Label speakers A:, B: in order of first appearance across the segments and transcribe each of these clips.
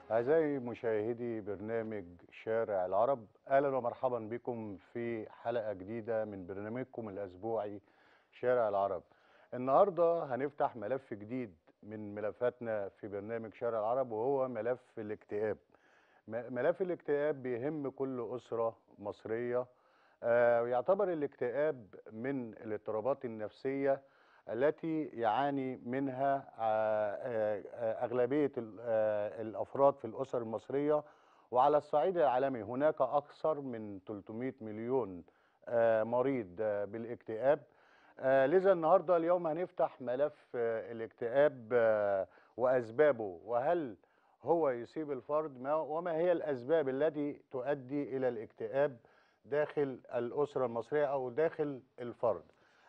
A: أعزائي مشاهدي برنامج شارع العرب أهلا ومرحبا بكم في حلقة جديدة من برنامجكم الأسبوعي شارع العرب النهاردة هنفتح ملف جديد من ملفاتنا في برنامج شارع العرب وهو ملف الاكتئاب م- ملف الاكتئاب بيهم كل أسرة مصرية آه، ويعتبر الاكتئاب من الاضطرابات النفسية التي يعاني منها آه، آه، آه، أغلبية ال- آه، الأفراد في الأسر المصرية وعلى الصعيد العالمي هناك أكثر من 300 مليون آه، مريض آه، بالاكتئاب آه، لذا النهارده اليوم هنفتح ملف آه، الاكتئاب آه، وأسبابه وهل هو يصيب الفرد ما وما هي الأسباب التي تؤدي إلى الاكتئاب داخل الأسرة المصرية أو داخل الفرد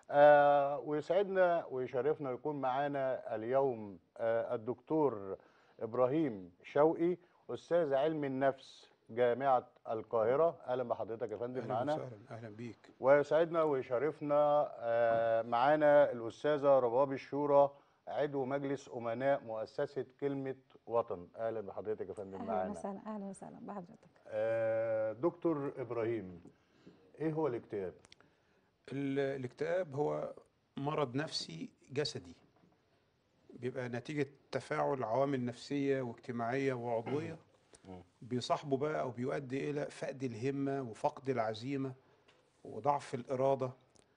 A: آه ويسعدنا ويشرفنا يكون معانا اليوم آه الدكتور إبراهيم شوقي أستاذ علم النفس جامعة القاهرة أهلا بحضرتك يا فندم
B: اهلا
A: معانا
B: وسهلا اهلا بيك
A: ويسعدنا ويشرفنا آه، معانا الأستاذة رباب الشورى عضو مجلس أمناء مؤسسة كلمة وطن أهلا بحضرتك يا فندم
C: اهلا
A: معانا
C: وسهلا اهلا وسهلا بحضرتك
A: آه، دكتور إبراهيم إيه هو الاكتئاب؟
B: ال- الاكتئاب هو مرض نفسي جسدي بيبقى نتيجة تفاعل عوامل نفسية واجتماعية وعضوية بيصاحبه بقى أو بيؤدي إلى فقد الهمة وفقد العزيمة وضعف الإرادة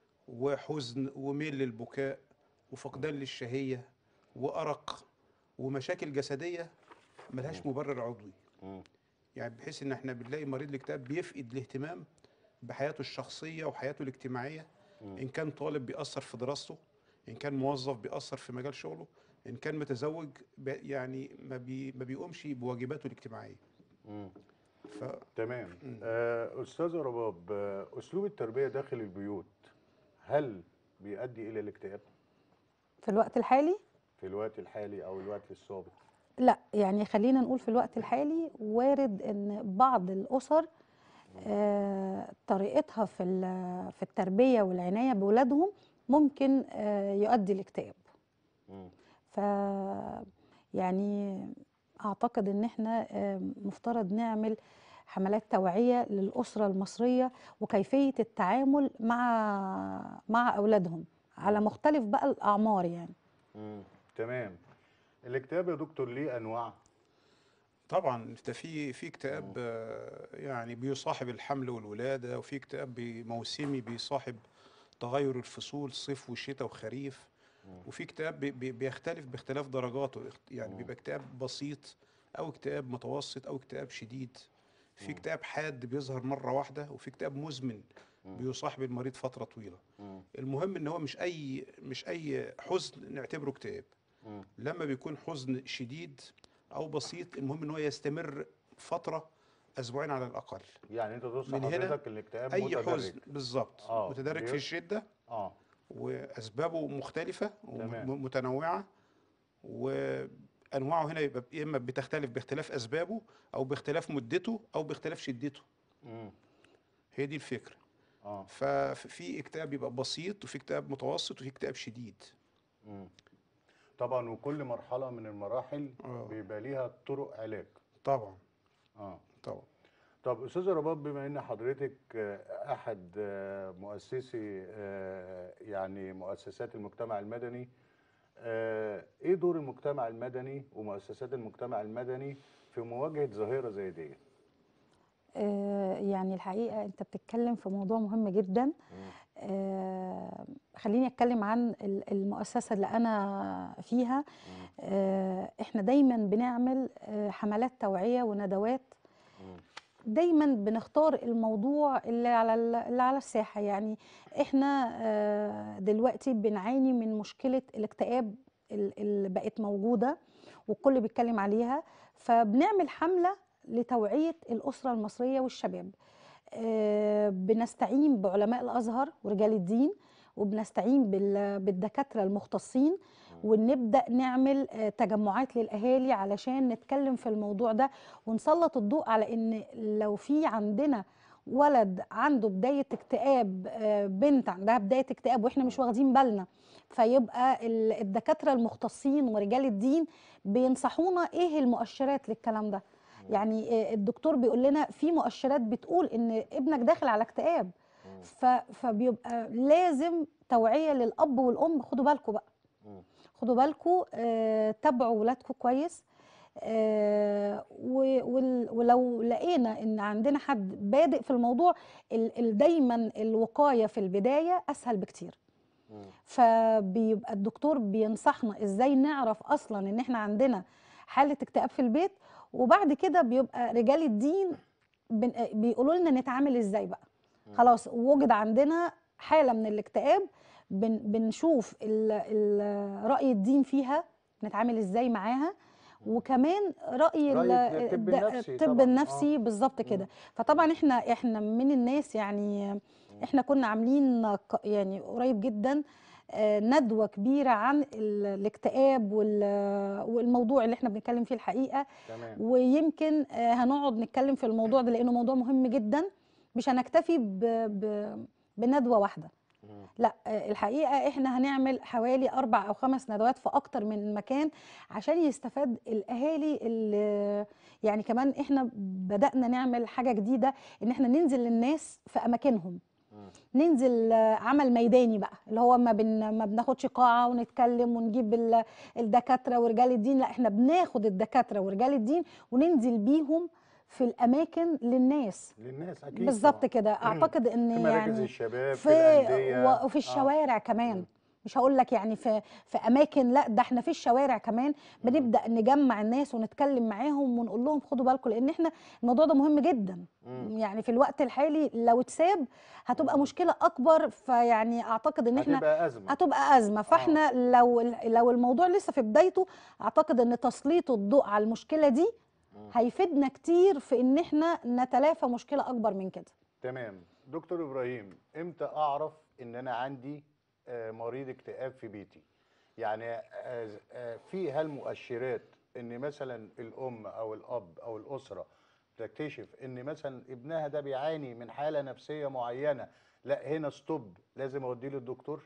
B: وحزن وميل للبكاء وفقدان للشهية وأرق ومشاكل جسدية ملهاش مبرر عضوي يعني بحيث ان احنا بنلاقي مريض الاكتئاب بيفقد الاهتمام بحياته الشخصيه وحياته الاجتماعيه ان كان طالب بيأثر في دراسته ان كان موظف بيأثر في مجال شغله ان كان متزوج ب- يعني ما, بي ما بيقومش بواجباته الاجتماعيه ف
A: تمام آه، أستاذة رباب آه، أسلوب التربية داخل البيوت هل بيؤدي إلى الاكتئاب
C: في الوقت الحالي
A: في الوقت الحالي أو الوقت السابق؟
C: لا يعني خلينا نقول في الوقت الحالي وارد ان بعض الاسر آه طريقتها في ال- في التربيه والعنايه باولادهم ممكن آه يؤدي الاكتئاب
A: مم.
C: ف يعني اعتقد ان احنا آه، مفترض نعمل حملات توعيه للاسره المصريه وكيفيه التعامل مع مع اولادهم على مختلف بقى الاعمار يعني
A: مم. تمام الاكتئاب يا دكتور ليه أنواع؟
B: طبعا ده في في اكتئاب آه، يعني بيصاحب الحمل والولاده وفي اكتئاب بي- موسمي بيصاحب تغير الفصول صيف وشتاء وخريف وفي اكتئاب بي- بي- بيختلف باختلاف درجاته اخت- يعني بيبقى اكتئاب بسيط او اكتئاب متوسط او اكتئاب شديد في اكتئاب حاد بيظهر مره واحده وفي اكتئاب مزمن بيصاحب المريض فتره طويله المهم ان هو مش اي مش اي حزن نعتبره اكتئاب لما بيكون حزن شديد او بسيط المهم ان هو يستمر فتره اسبوعين على الاقل
A: يعني أنت تقصد
B: من هنا
A: حضرتك الاكتئاب
B: اي
A: متدرج
B: حزن بالظبط
A: آه،
B: متدرج في
A: بي-
B: الشده
A: اه
B: واسبابه مختلفه
A: تمام.
B: ومتنوعه وانواعه هنا يبقى يا اما بتختلف باختلاف اسبابه او باختلاف مدته او باختلاف شدته
A: مم.
B: هي دي الفكره
A: اه
B: ففي اكتئاب يبقى بسيط وفي اكتئاب متوسط وفي اكتئاب شديد
A: مم. طبعا وكل مرحله من المراحل
B: آه.
A: بيبقى ليها طرق علاج
B: طبعا
A: اه
B: طبعا
A: طب استاذ رباب بما ان حضرتك آه، احد آه، مؤسسي آه، يعني مؤسسات المجتمع المدني آه، ايه دور المجتمع المدني ومؤسسات المجتمع المدني في مواجهه ظاهره زي دي
C: آه، يعني الحقيقة أنت بتتكلم في موضوع مهم جدا آه، خليني أتكلم عن ال- المؤسسة اللي أنا فيها آه، إحنا دايما بنعمل آه، حملات توعية وندوات دايما بنختار الموضوع اللي على ال- اللي على الساحة يعني إحنا آه، دلوقتي بنعاني من مشكلة الاكتئاب ال- اللي بقت موجودة والكل بيتكلم عليها فبنعمل حملة لتوعية الأسرة المصرية والشباب آه، بنستعين بعلماء الأزهر ورجال الدين وبنستعين بال- بالدكاترة المختصين ونبدأ نعمل آه، تجمعات للأهالي علشان نتكلم في الموضوع ده ونسلط الضوء على إن لو في عندنا ولد عنده بدايه اكتئاب آه، بنت عندها بدايه اكتئاب واحنا مش واخدين بالنا فيبقى ال- الدكاتره المختصين ورجال الدين بينصحونا ايه المؤشرات للكلام ده يعني آه، الدكتور بيقول لنا في مؤشرات بتقول ان ابنك داخل على اكتئاب ف- فبيبقى لازم توعيه للاب والام خدوا بالكم بقى
A: مم.
C: خدوا بالكم آه، تابعوا ولادكم كويس آه، و- وال- ولو لقينا ان عندنا حد بادئ في الموضوع ال- ال- دايما الوقايه في البدايه اسهل بكتير
A: مم.
C: فبيبقى الدكتور بينصحنا ازاي نعرف اصلا ان احنا عندنا حاله اكتئاب في البيت وبعد كده بيبقى رجال الدين بن- بيقولوا لنا نتعامل ازاي بقى خلاص وجد عندنا حاله من الاكتئاب بن بنشوف ال ال رأي الدين فيها نتعامل ازاي معاها وكمان رأي ال-
A: رأي الطب
C: الد-
A: النفسي
C: الطب
A: طبعاً،
C: النفسي بالظبط كده فطبعا احنا احنا من الناس يعني احنا كنا عاملين ق- يعني قريب جدا آه، ندوة كبيرة عن ال- الاكتئاب وال- والموضوع اللي احنا بنتكلم فيه الحقيقة
A: تمام
C: ويمكن آه، هنقعد نتكلم في الموضوع ده لأنه موضوع مهم جدا مش هنكتفي ب... ب... بندوة واحدة
A: مم.
C: لا آه، الحقيقة احنا هنعمل حوالي أربع أو خمس ندوات في أكتر من مكان عشان يستفاد الأهالي اللي يعني كمان احنا بدأنا نعمل حاجة جديدة إن احنا ننزل للناس في أماكنهم
A: مم.
C: ننزل آه، عمل ميداني بقى اللي هو ما بن ما بناخدش قاعه ونتكلم ونجيب ال- الدكاتره ورجال الدين لا احنا بناخد الدكاتره ورجال الدين وننزل بيهم في الاماكن للناس
A: للناس اكيد
C: بالظبط
A: طبعاً.
C: كده اعتقد ان
A: في مراكز
C: يعني
A: الشباب في,
C: في
A: الانديه
C: و- وفي
A: آه.
C: الشوارع كمان
A: مم.
C: مش هقول لك يعني في في اماكن لا ده احنا في الشوارع كمان بنبدا نجمع الناس ونتكلم معاهم ونقول لهم خدوا بالكم لان احنا الموضوع ده مهم جدا
A: مم.
C: يعني في الوقت الحالي لو اتساب هتبقى مشكله اكبر فيعني اعتقد ان احنا
A: هتبقى ازمه
C: هتبقى ازمه فاحنا لو لو الموضوع لسه في بدايته اعتقد ان تسليط الضوء على المشكله دي
A: مم.
C: هيفيدنا كتير في ان احنا نتلافى مشكله اكبر من كده
A: تمام دكتور ابراهيم امتى اعرف ان انا عندي آه، مريض اكتئاب في بيتي يعني آه، آه، في هل مؤشرات ان مثلا الام او الاب او الاسره تكتشف ان مثلا ابنها ده بيعاني من حاله نفسيه معينه لا هنا ستوب لازم اوديه للدكتور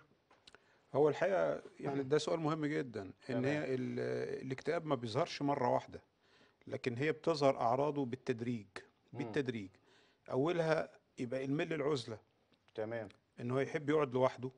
B: هو الحقيقه يعني ده سؤال مهم جدا ان
A: تمام.
B: هي ال- الاكتئاب ما بيظهرش مره واحده لكن هي بتظهر اعراضه بالتدريج
A: مم.
B: بالتدريج اولها يبقى الميل العزله
A: تمام
B: ان هو يحب يقعد لوحده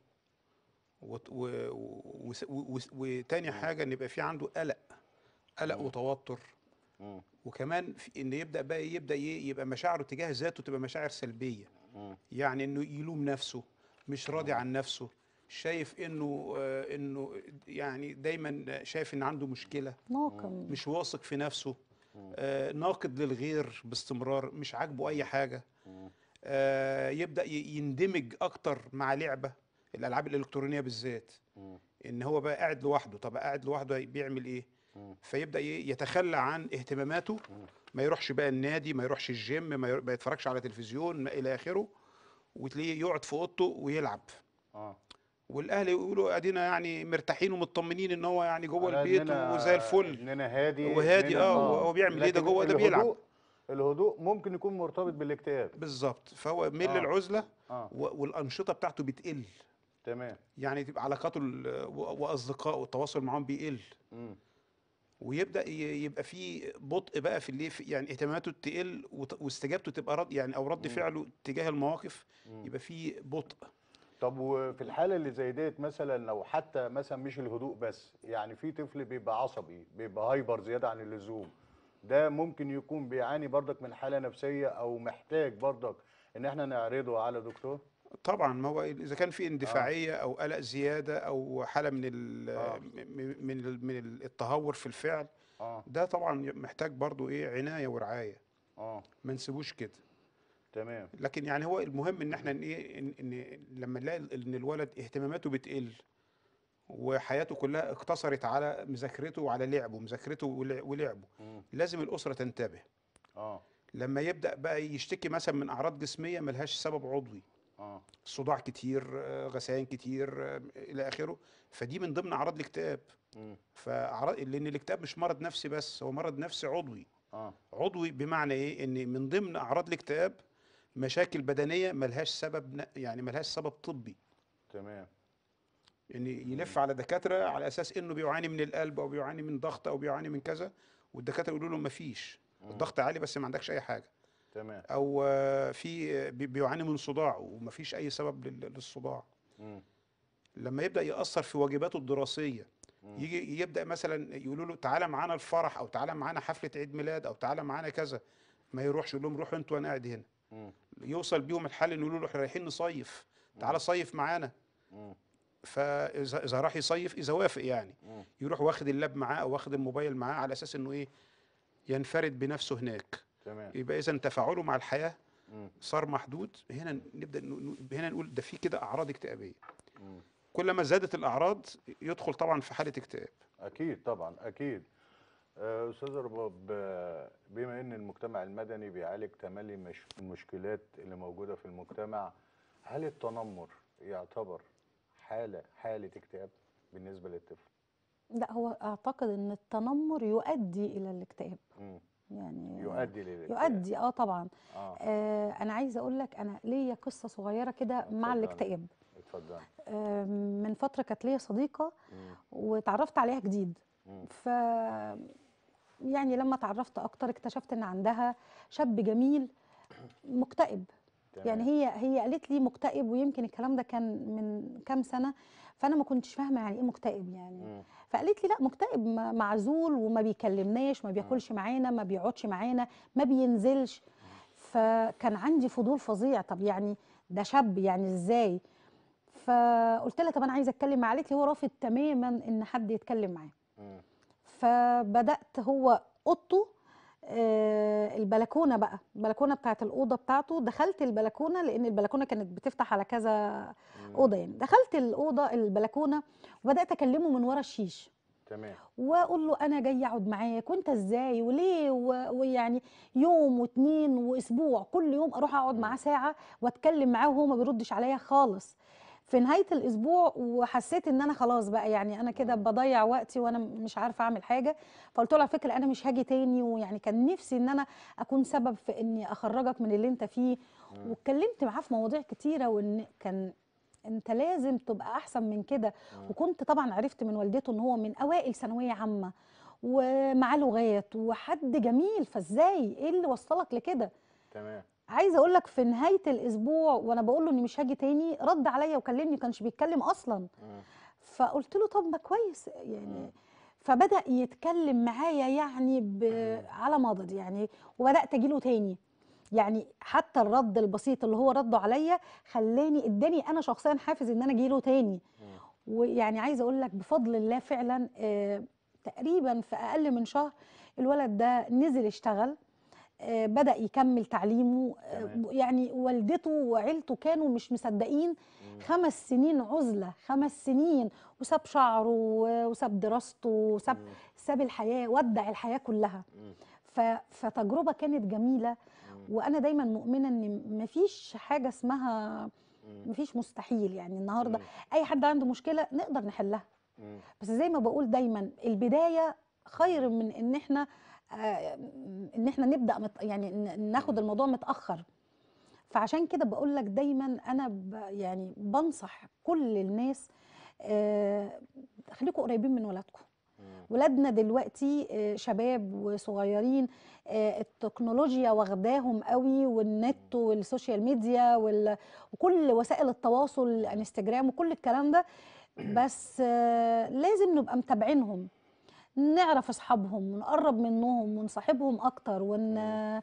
B: وت- و- و- وس- و- وس- وتاني حاجه ان يبقى في عنده قلق قلق
A: مم.
B: وتوتر
A: مم.
B: وكمان في ان يبدا بقى يبدا ي- يبقى مشاعره تجاه ذاته تبقى مشاعر سلبيه
A: مم.
B: يعني انه يلوم نفسه مش راضي عن نفسه شايف انه آه، انه يعني دايما شايف ان عنده مشكله
C: ناقم
B: مش واثق في نفسه
A: مم.
B: آه، ناقد للغير باستمرار مش عاجبه اي حاجه
A: مم.
B: آه، يبدا ي- يندمج اكتر مع لعبه الالعاب الالكترونيه بالذات
A: مم.
B: ان هو بقى قاعد لوحده طب قاعد لوحده هي- بيعمل ايه
A: مم.
B: فيبدا ي- يتخلى عن اهتماماته ما يروحش بقى النادي ما يروحش الجيم ما يرو- ما يتفرجش على تلفزيون ما الى اخره وتلاقيه يقعد في اوضته ويلعب
A: اه
B: والاهل يقولوا ادينا يعني مرتاحين ومطمنين ان هو يعني جوه
A: على
B: البيت
A: إننا-
B: وزي الفل
A: اننا هادي
B: وهادي،
A: إننا-
B: آه، هو بيعمل إيه ده
A: لكن
B: جوه ده بيلعب.
A: الهدوء- الهدوء ممكن يكون مرتبط بالاكتئاب
B: بالظبط فهو ميل
A: آه.
B: للعزله
A: اه
B: و- والانشطه بتاعته بتقل
A: تمام
B: يعني تبقى علاقاته ال- و- واصدقائه والتواصل معاهم بيقل
A: مم.
B: ويبدا ي- يبقى في بطء بقى في اللي في يعني اهتماماته تقل وت- واستجابته تبقى رد يعني او رد
A: مم.
B: فعله تجاه المواقف
A: مم.
B: يبقى في بطء
A: طب وفي الحاله اللي زي ديت مثلا لو حتى مثلا مش الهدوء بس يعني في طفل بيبقى عصبي بيبقى هايبر زياده عن اللزوم ده ممكن يكون بيعاني برضك من حاله نفسيه او محتاج برضك ان احنا نعرضه على دكتور
B: طبعا ما هو اذا كان في اندفاعيه او قلق زياده او حاله من ال
A: آه.
B: م- من ال من التهور في الفعل
A: اه
B: ده طبعا محتاج برضو ايه عنايه ورعايه
A: اه
B: ما نسيبوش كده
A: تمام
B: لكن يعني هو المهم ان احنا ايه ان, إن لما نلاقي ان الولد اهتماماته بتقل وحياته كلها اقتصرت على مذاكرته وعلى لعبه مذاكرته ولع- ولعبه
A: مم.
B: لازم الاسره تنتبه
A: اه
B: لما يبدا بقى يشتكي مثلا من اعراض جسميه ملهاش سبب عضوي
A: اه
B: صداع كتير آه، غثيان كتير آه، الى اخره فدي من ضمن اعراض الاكتئاب
A: مم.
B: فاعراض لان الاكتئاب مش مرض نفسي بس هو مرض نفسي عضوي
A: اه
B: عضوي بمعنى ايه ان من ضمن اعراض الاكتئاب مشاكل بدنيه ملهاش سبب ن- يعني ملهاش سبب طبي
A: تمام
B: يعني يلف على دكاتره على اساس انه بيعاني من القلب او بيعاني من ضغط او بيعاني من كذا والدكاتره يقولوا له مفيش الضغط عالي بس ما عندكش اي حاجه
A: تمام
B: او آه، في آه، بي- بيعاني من صداع ومفيش اي سبب لل- للصداع
A: مم.
B: لما يبدا ياثر في واجباته الدراسيه يجي يبدا مثلا يقولوا له تعالى معانا الفرح او تعالى معانا حفله عيد ميلاد او تعالى معانا كذا ما يروحش يقول لهم روحوا انتوا وانا قاعد هنا
A: مم.
B: يوصل بيهم الحل انه يقولوا له احنا رايحين نصيف تعالى صيف معانا
A: مم.
B: فاذا اذا راح يصيف اذا وافق يعني
A: مم.
B: يروح واخد اللاب معاه او واخد الموبايل معاه على اساس انه ايه ينفرد بنفسه هناك
A: تمام
B: يبقى اذا تفاعله مع الحياه
A: مم.
B: صار محدود هنا نبدا ن- ن- هنا نقول ده في كده اعراض اكتئابيه
A: مم.
B: كلما زادت الاعراض يدخل طبعا في حاله اكتئاب
A: اكيد طبعا اكيد آه، استاذ رباب آه، بما ان المجتمع المدني بيعالج تملي مش المشكلات اللي موجوده في المجتمع هل التنمر يعتبر حاله حاله اكتئاب بالنسبه للطفل
C: لا هو اعتقد ان التنمر يؤدي الى الاكتئاب
A: مم.
C: يعني
A: يؤدي للاكتئاب
C: يؤدي اه طبعا
A: اه
C: آه انا عايزه اقول لك انا ليا قصه صغيره كده مع
A: اتفضلي.
C: الاكتئاب
A: اتفضل
C: آه من فتره كانت ليا صديقه
A: مم.
C: وتعرفت عليها جديد
A: مم.
C: ف يعني لما تعرفت اكتر اكتشفت ان عندها شاب جميل مكتئب يعني
A: تمام.
C: هي هي قالت لي مكتئب ويمكن الكلام ده كان من كام سنه فانا ما كنتش فاهمه يعني ايه مكتئب يعني
A: مم.
C: فقالت لي لا مكتئب م- معزول وما بيكلمناش ما بياكلش معانا ما بيقعدش معانا ما بينزلش فكان عندي فضول فظيع طب يعني ده شاب يعني ازاي فقلت لها طب انا عايزه اتكلم معاه قالت لي هو رافض تماما ان حد يتكلم معاه
A: مم.
C: فبدات هو اوضته آه، البلكونه بقى البلكونه بتاعت الاوضه بتاعته دخلت البلكونه لان البلكونه كانت بتفتح على كذا اوضه يعني دخلت الاوضه البلكونه وبدات اكلمه من ورا الشيش
A: تمام
C: واقول له انا جاي اقعد معاك وانت ازاي وليه و- ويعني يوم واتنين واسبوع كل يوم اروح اقعد معاه ساعه واتكلم معاه وهو ما بيردش عليا خالص في نهايه الاسبوع وحسيت ان انا خلاص بقى يعني انا كده بضيع وقتي وانا مش عارفه اعمل حاجه فقلت له على فكره انا مش هاجي تاني ويعني كان نفسي ان انا اكون سبب في اني اخرجك من اللي انت فيه واتكلمت معاه في مواضيع كتيره وان كان انت لازم تبقى احسن من كده وكنت طبعا عرفت من والدته ان هو من اوائل ثانويه عامه ومعاه لغات وحد جميل فازاي ايه اللي وصلك لكده
A: تمام
C: عايزه اقول لك في نهايه الاسبوع وانا بقول له اني مش هاجي تاني رد عليا وكلمني كانش بيتكلم اصلا
A: مم.
C: فقلت له طب ما كويس يعني فبدا يتكلم معايا يعني ب... على مضض يعني وبدات اجيله تاني يعني حتى الرد البسيط اللي هو رده عليا خلاني اداني انا شخصيا حافز ان انا اجيله تاني ويعني عايزه اقول لك بفضل الله فعلا آه تقريبا في اقل من شهر الولد ده نزل اشتغل آه بدا يكمل تعليمه آه
A: تمام.
C: يعني والدته وعيلته كانوا مش مصدقين خمس سنين عزله خمس سنين وساب شعره و- وساب دراسته وساب ساب الحياه ودع الحياه كلها
A: مم.
C: ف- فتجربه كانت جميله وانا دايما مؤمنه ان مفيش حاجه اسمها مفيش مستحيل يعني النهارده
A: مم.
C: اي حد عنده مشكله نقدر نحلها
A: مم.
C: بس زي ما بقول دايما البدايه خير من ان احنا آه، ان احنا نبدا مت يعني ن- ناخد الموضوع متاخر فعشان كده بقول لك دايما انا ب يعني بنصح كل الناس آه، خليكم قريبين من ولادكم ولادنا دلوقتي آه، شباب وصغيرين آه، التكنولوجيا واخداهم قوي والنت والسوشيال ميديا وال- وكل وسائل التواصل الانستجرام وكل الكلام ده بس آه، لازم نبقى متابعينهم نعرف اصحابهم ونقرب منهم ونصاحبهم اكتر ون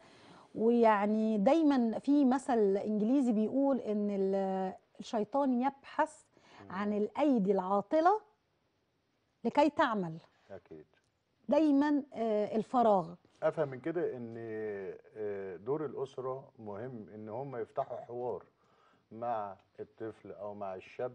C: ويعني دايما في مثل انجليزي بيقول ان ال- الشيطان يبحث عن الايدي العاطله لكي تعمل
A: اكيد
C: دايما آه، الفراغ
A: افهم من كده ان آه، دور الاسره مهم ان هم يفتحوا حوار مع الطفل او مع الشاب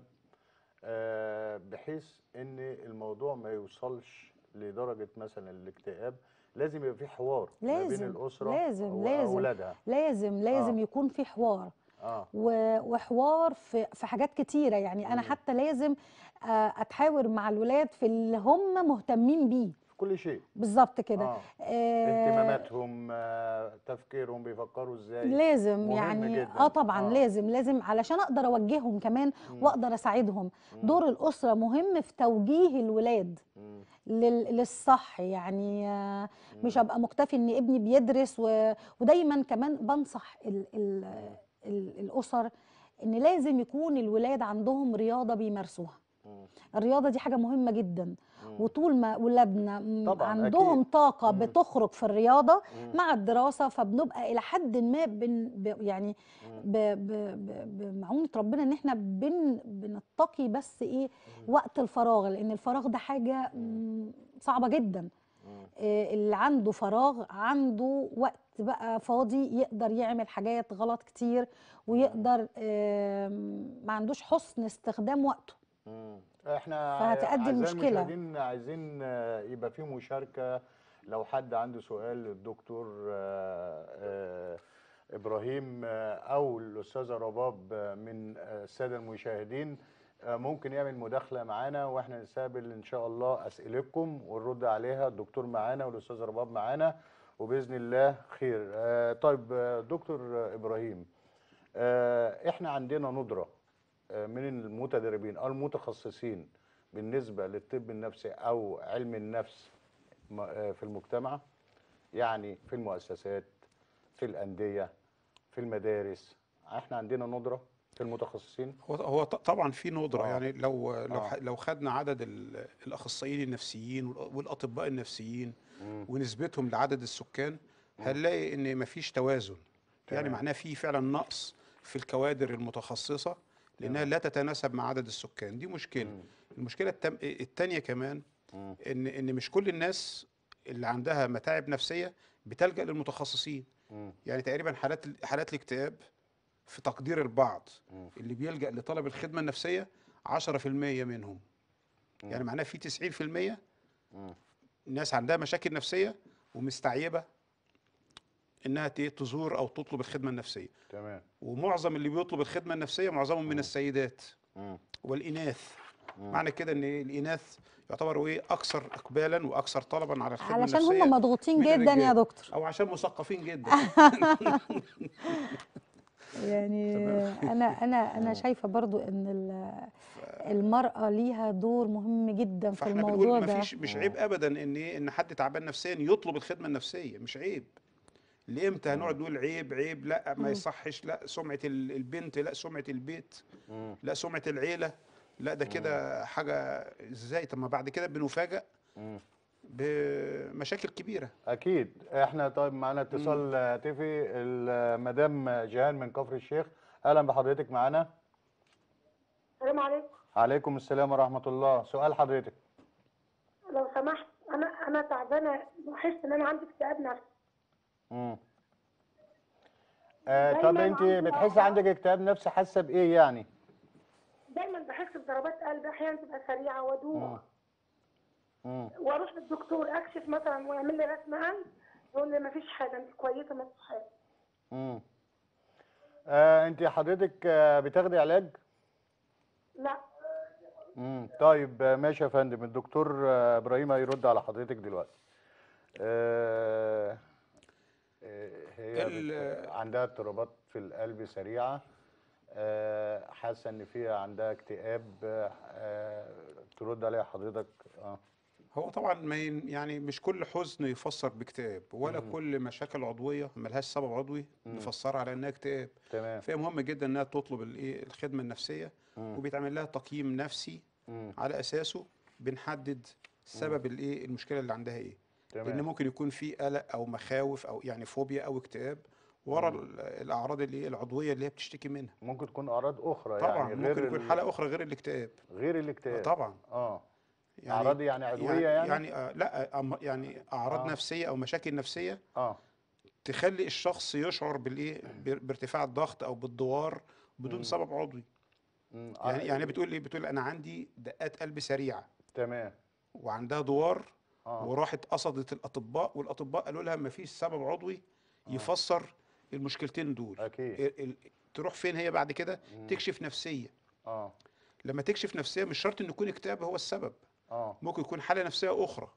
A: آه، بحيث ان الموضوع ما يوصلش لدرجه مثلا الاكتئاب لازم يبقى في حوار ما بين
C: لازم،
A: الاسره
C: لازم، لازم.
A: واولادها
C: لازم لازم
A: آه.
C: يكون في حوار
A: اه
C: و- وحوار في في حاجات كتيره يعني انا
A: مم.
C: حتى لازم آه، اتحاور مع الولاد في اللي هم مهتمين بيه
A: كل شيء
C: بالظبط كده
A: اه
C: آه،
A: اهتماماتهم آه، تفكيرهم بيفكروا ازاي
C: لازم
A: مهم
C: يعني
A: جداً.
C: اه طبعا
A: آه.
C: لازم لازم علشان اقدر اوجههم كمان
A: مم.
C: واقدر اساعدهم
A: مم.
C: دور الاسره مهم في توجيه الولاد
A: مم.
C: لل- للصح يعني آه، مش
A: مم.
C: هبقى مكتفي ان ابني بيدرس و... ودايما كمان بنصح ال... ال... ال... الاسر ان لازم يكون الولاد عندهم رياضه بيمارسوها
A: مم.
C: الرياضه دي حاجه مهمه جدا
A: مم.
C: وطول ما ولادنا م-
A: طبعاً،
C: عندهم
A: أكيد.
C: طاقه
A: مم.
C: بتخرج في الرياضه
A: مم.
C: مع الدراسه فبنبقى الى حد ما بن ب يعني
A: مم.
C: ب ب ب بمعونه ربنا ان احنا بن بنتقي بس ايه وقت الفراغ لان الفراغ ده حاجه م، صعبه جدا
A: مم.
C: آه، اللي عنده فراغ عنده وقت بقى فاضي يقدر يعمل حاجات غلط كتير ويقدر آم، ما عندوش حسن استخدام وقته
A: مم. احنا
C: فهتأدي
A: أعزائي
C: المشكلة.
A: المشاهدين عايزين آه، يبقى في مشاركة لو حد عنده سؤال للدكتور آه، آه، ابراهيم آه، او الاستاذة رباب آه، من آه، السادة المشاهدين آه، ممكن يعمل مداخلة معانا واحنا نستقبل ان شاء الله اسئلتكم ونرد عليها الدكتور معانا والاستاذة رباب معانا وباذن الله خير آه، طيب آه، دكتور آه، ابراهيم آه، احنا عندنا ندرة آه، من المتدربين او المتخصصين بالنسبة للطب النفسي او علم النفس م- آه، في المجتمع يعني في المؤسسات في الأندية في المدارس احنا عندنا ندرة في المتخصصين
B: هو هو ط- طبعا في ندره
A: آه.
B: يعني لو لو
A: آه.
B: ح- لو خدنا عدد ال- الاخصائيين النفسيين والأ- والاطباء النفسيين
A: مم.
B: ونسبتهم لعدد السكان هنلاقي ان مفيش توازن يعني
A: تمام.
B: معناه في فعلا نقص في الكوادر المتخصصه لانها لا تتناسب مع عدد السكان دي مشكله
A: مم.
B: المشكله التم... التانيه كمان
A: مم.
B: ان ان مش كل الناس اللي عندها متاعب نفسيه بتلجأ للمتخصصين
A: مم.
B: يعني تقريبا حالات حالات الاكتئاب في تقدير البعض
A: مم.
B: اللي بيلجأ لطلب الخدمه النفسيه 10% منهم يعني معناه في 90%
A: مم.
B: ناس عندها مشاكل نفسيه ومستعيبه انها ت- تزور او تطلب الخدمه النفسيه
A: تمام
B: ومعظم اللي بيطلب الخدمه النفسيه معظمهم من السيدات
A: مم.
B: والاناث
A: مم.
B: معنى كده ان الاناث يعتبروا ايه اكثر اقبالا واكثر طلبا على الخدمه
C: علشان
B: النفسيه
C: هم مضغوطين
B: من
C: جدا يا
B: الرجال.
C: دكتور
B: او عشان مثقفين جدا
C: يعني انا انا انا شايفه برضو ان ال- المراه ليها دور مهم جدا في
B: فاحنا
C: الموضوع
B: بنقول
C: ده
B: مفيش مش عيب ابدا ان ايه ان حد تعبان نفسيا يطلب الخدمه النفسيه مش عيب لامتى هنقعد نقول عيب عيب لا ما يصحش لا سمعه ال- البنت لا سمعه البيت
A: مم.
B: لا سمعه العيله لا ده كده حاجه ازاي طب ما بعد كده بنفاجئ
A: مم.
B: بمشاكل كبيره
A: اكيد احنا طيب معانا اتصال هاتفي المدام جيهان من كفر الشيخ اهلا بحضرتك معانا
D: السلام عليكم
A: عليكم السلام ورحمة الله سؤال حضرتك
D: لو سمحت انا انا تعبانه بحس ان انا عندي اكتئاب نفسي
A: مم. آه طب
D: دايماً
A: انت
D: عندي
A: بتحسي
D: أعراض-
A: عندك اكتئاب نفسي حاسه بايه يعني
D: دايما بحس بضربات قلب احيانا تبقى سريعه
A: مم.
D: وادوخ
A: مم.
D: واروح للدكتور اكشف مثلا ويعمل لي رسم قلب يقول لي ما فيش حاجه انت كويسه ما فيش حاجه
A: مم. آه انت حضرتك آه بتاخدي علاج
D: لا
A: مم. طيب آه، ماشي يا فندم الدكتور آه، ابراهيم هيرد على حضرتك دلوقتي آه آه، هي
B: ال-
A: بت- عندها اضطرابات في القلب سريعه آه، حاسه ان فيها عندها اكتئاب آه، آه، ترد عليها حضرتك اه
B: هو طبعا ما ين- يعني مش كل حزن يفسر باكتئاب ولا
A: مم.
B: كل مشاكل عضويه ملهاش سبب عضوي
A: مم.
B: نفسرها على انها اكتئاب
A: تمام
B: فهي مهم جدا انها تطلب الايه الخدمه النفسيه
A: مم.
B: وبيتعمل لها تقييم نفسي
A: مم.
B: على اساسه بنحدد سبب الايه المشكله اللي عندها ايه لان
A: تمام
B: ممكن يكون في قلق او مخاوف او يعني فوبيا او اكتئاب ورا ال- الاعراض اللي هي العضويه اللي هي بتشتكي منها
A: ممكن تكون اعراض اخرى
B: طبعا
A: يعني
B: ممكن
A: غير
B: يكون
A: ال-
B: حاله اخرى غير الاكتئاب
A: غير الاكتئاب
B: طبعا
A: اه
B: يعني
A: اعراض يعني عضويه يعني,
B: يعني آه لا أم- يعني اعراض
A: آه.
B: نفسيه او مشاكل نفسيه
A: اه
B: تخلي الشخص يشعر بالايه بار- بارتفاع الضغط او بالدوار بدون
A: مم.
B: سبب عضوي
A: مم.
B: يعني
A: آه،
B: يعني بتقول ايه بتقول انا عندي دقات قلب سريعه
A: تمام
B: وعندها دوار
A: اه
B: وراحت قصدت الاطباء والاطباء قالوا لها ما فيش سبب عضوي يفسر المشكلتين دول
A: اكيد
B: ال- ال- تروح فين هي بعد كده
A: مم.
B: تكشف نفسيه
A: اه
B: لما تكشف نفسيه مش شرط ان يكون اكتئاب هو السبب
A: اه
B: ممكن يكون حاله نفسيه اخرى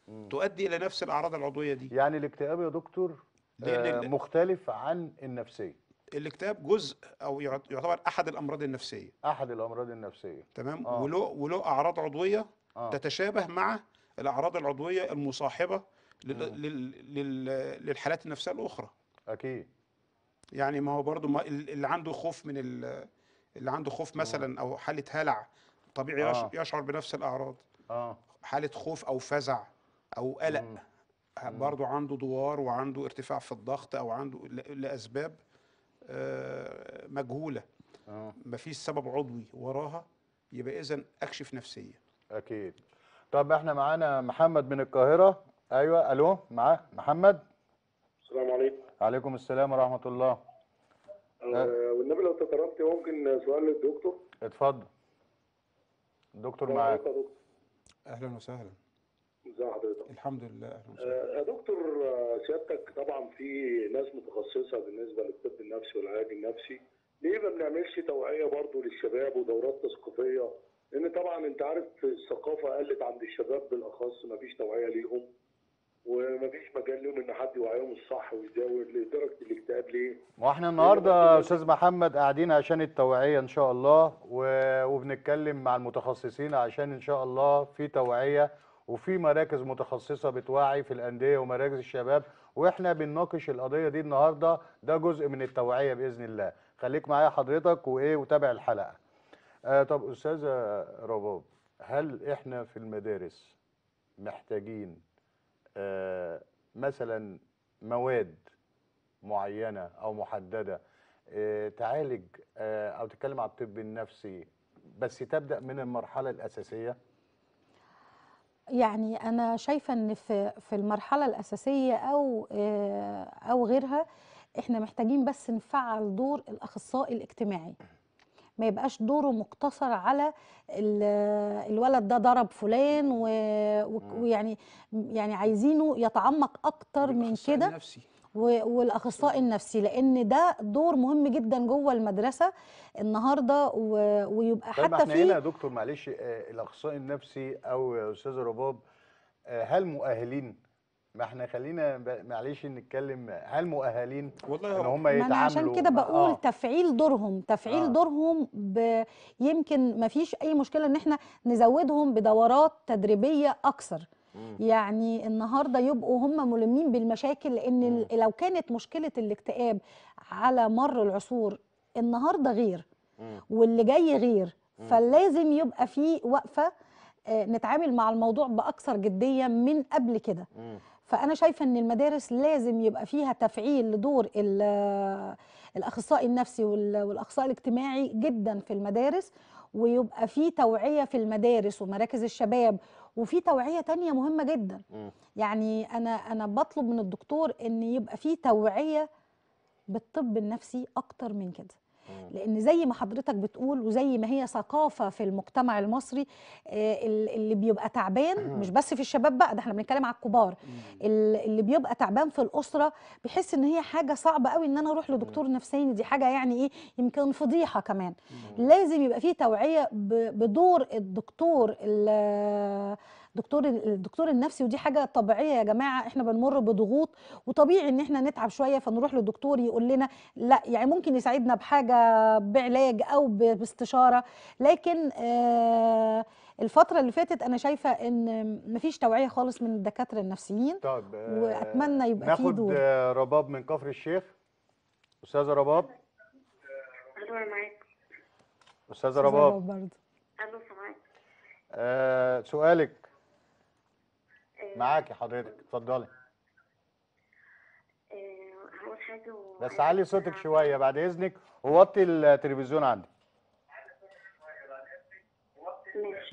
B: تؤدي الى نفس الاعراض العضويه دي
A: يعني الاكتئاب يا دكتور
B: لأن
A: آه،
B: ال-
A: مختلف عن النفسيه
B: الاكتئاب جزء او يعت- يعتبر احد الامراض النفسيه
A: احد الامراض النفسيه
B: تمام
A: آه.
B: وله وله اعراض عضويه
A: اه
B: تتشابه مع الاعراض العضويه المصاحبه لل... لل... لل... للحالات النفسيه الاخرى
A: اكيد
B: يعني ما هو برضو ما ال- اللي عنده خوف من ال... اللي عنده خوف مثلا او حاله هلع طبيعي يش...
A: آه.
B: يشعر بنفس الاعراض
A: اه
B: حاله خوف او فزع او قلق
A: مم.
B: برضو عنده دوار وعنده ارتفاع في الضغط او عنده ل... لاسباب آه، مجهوله
A: اه
B: مفيش سبب عضوي وراها يبقى اذا اكشف نفسيه
A: اكيد طب احنا معانا محمد من القاهره ايوه الو معاه محمد
E: السلام عليكم
A: عليكم السلام ورحمه الله
E: آه والنبي لو تكرمت ممكن سؤال للدكتور
A: اتفضل الدكتور
E: السلام
A: معاك
E: عليكم يا دكتور
B: اهلا وسهلا
E: ازي حضرتك
B: الحمد لله اهلا وسهلا
E: آه يا دكتور آه، سيادتك طبعا في ناس متخصصه بالنسبه للطب النفسي والعلاج النفسي ليه ما بنعملش توعيه برضو للشباب ودورات تثقيفيه لان طبعا انت عارف الثقافه قلت عند الشباب بالاخص ما فيش توعيه ليهم وما فيش مجال لهم ان حد يوعيهم الصح ويزود لدرجه الاكتئاب ليه
A: واحنا النهارده يا استاذ محمد قاعدين عشان التوعيه ان شاء الله و- وبنتكلم مع المتخصصين عشان ان شاء الله في توعيه وفي مراكز متخصصه بتوعي في الانديه ومراكز الشباب واحنا بنناقش القضيه دي النهارده ده جزء من التوعيه باذن الله خليك معايا حضرتك وايه وتابع الحلقه آه طب استاذه رباب هل احنا في المدارس محتاجين آه مثلا مواد معينة أو محددة آه، تعالج آه، أو تتكلم عن الطب النفسي بس تبدأ من المرحلة الأساسية
C: يعني انا شايفه ان في في المرحله الاساسيه او آه، او غيرها احنا محتاجين بس نفعل دور الاخصائي الاجتماعي ما يبقاش دوره مقتصر على ال- الولد ده ضرب فلان و- و- ويعني يعني عايزينه يتعمق اكتر من
B: الأخصائي
C: كده
B: النفسي
C: و- والاخصائي النفسي لان ده دور مهم جدا جوه المدرسه النهارده و- ويبقى
A: طيب
C: حتى
A: احنا هنا يا
C: في
A: دكتور معلش آه، الأخصائي النفسي أو يا أستاذ رباب آه، هل مؤهلين؟ ما احنا خلينا ب- معلش نتكلم هل مؤهلين
B: والله
A: ان
B: هو
A: هم
C: ما
A: يتعاملوا
C: انا عشان كده
A: مع-
C: بقول
A: آه.
C: تفعيل دورهم تفعيل
A: آه.
C: دورهم ب... يمكن ما فيش اي مشكله ان احنا نزودهم بدورات تدريبيه اكثر
A: مم.
C: يعني النهارده يبقوا هم ملمين بالمشاكل لان ال- لو كانت مشكله الاكتئاب على مر العصور النهارده غير
A: مم.
C: واللي جاي غير
A: مم.
C: فلازم يبقى في وقفه آه، نتعامل مع الموضوع باكثر جديه من قبل كده
A: مم.
C: فانا شايفه ان المدارس لازم يبقى فيها تفعيل لدور ال- الاخصائي النفسي وال- والاخصائي الاجتماعي جدا في المدارس ويبقى في توعيه في المدارس ومراكز الشباب وفي توعيه تانية مهمه جدا
A: مم.
C: يعني انا انا بطلب من الدكتور ان يبقى في توعيه بالطب النفسي اكتر من كده
A: مم.
C: لان زي ما حضرتك بتقول وزي ما هي ثقافه في المجتمع المصري آه، ال- اللي بيبقى تعبان مش بس في الشباب بقى ده احنا بنتكلم على الكبار ال- اللي بيبقى تعبان في الاسره بيحس ان هي حاجه صعبه قوي ان انا اروح لدكتور نفساني دي حاجه يعني ايه يمكن فضيحه كمان لازم يبقى فيه توعيه ب- بدور الدكتور ال- دكتور الدكتور النفسي ودي حاجه طبيعيه يا جماعه احنا بنمر بضغوط وطبيعي ان احنا نتعب شويه فنروح لدكتور يقول لنا لا يعني ممكن يساعدنا بحاجه بعلاج او ب- باستشاره لكن آه الفتره اللي فاتت انا شايفه ان مفيش توعيه خالص من الدكاتره النفسيين
A: طيب آه،
C: وأتمنى يبقى في
A: ناخد
C: دور.
A: آه، رباب من كفر الشيخ أستاذة رباب
D: الو انا معاك
A: أستاذة رباب
C: برضه
D: الو سامعاك
A: آه سؤالك
D: آه،
A: معاكي حضرتك اتفضلي
D: آه، هقول حاجه و-
A: بس علي صوتك شويه بعد اذنك ووطي التلفزيون عندي
D: ماشي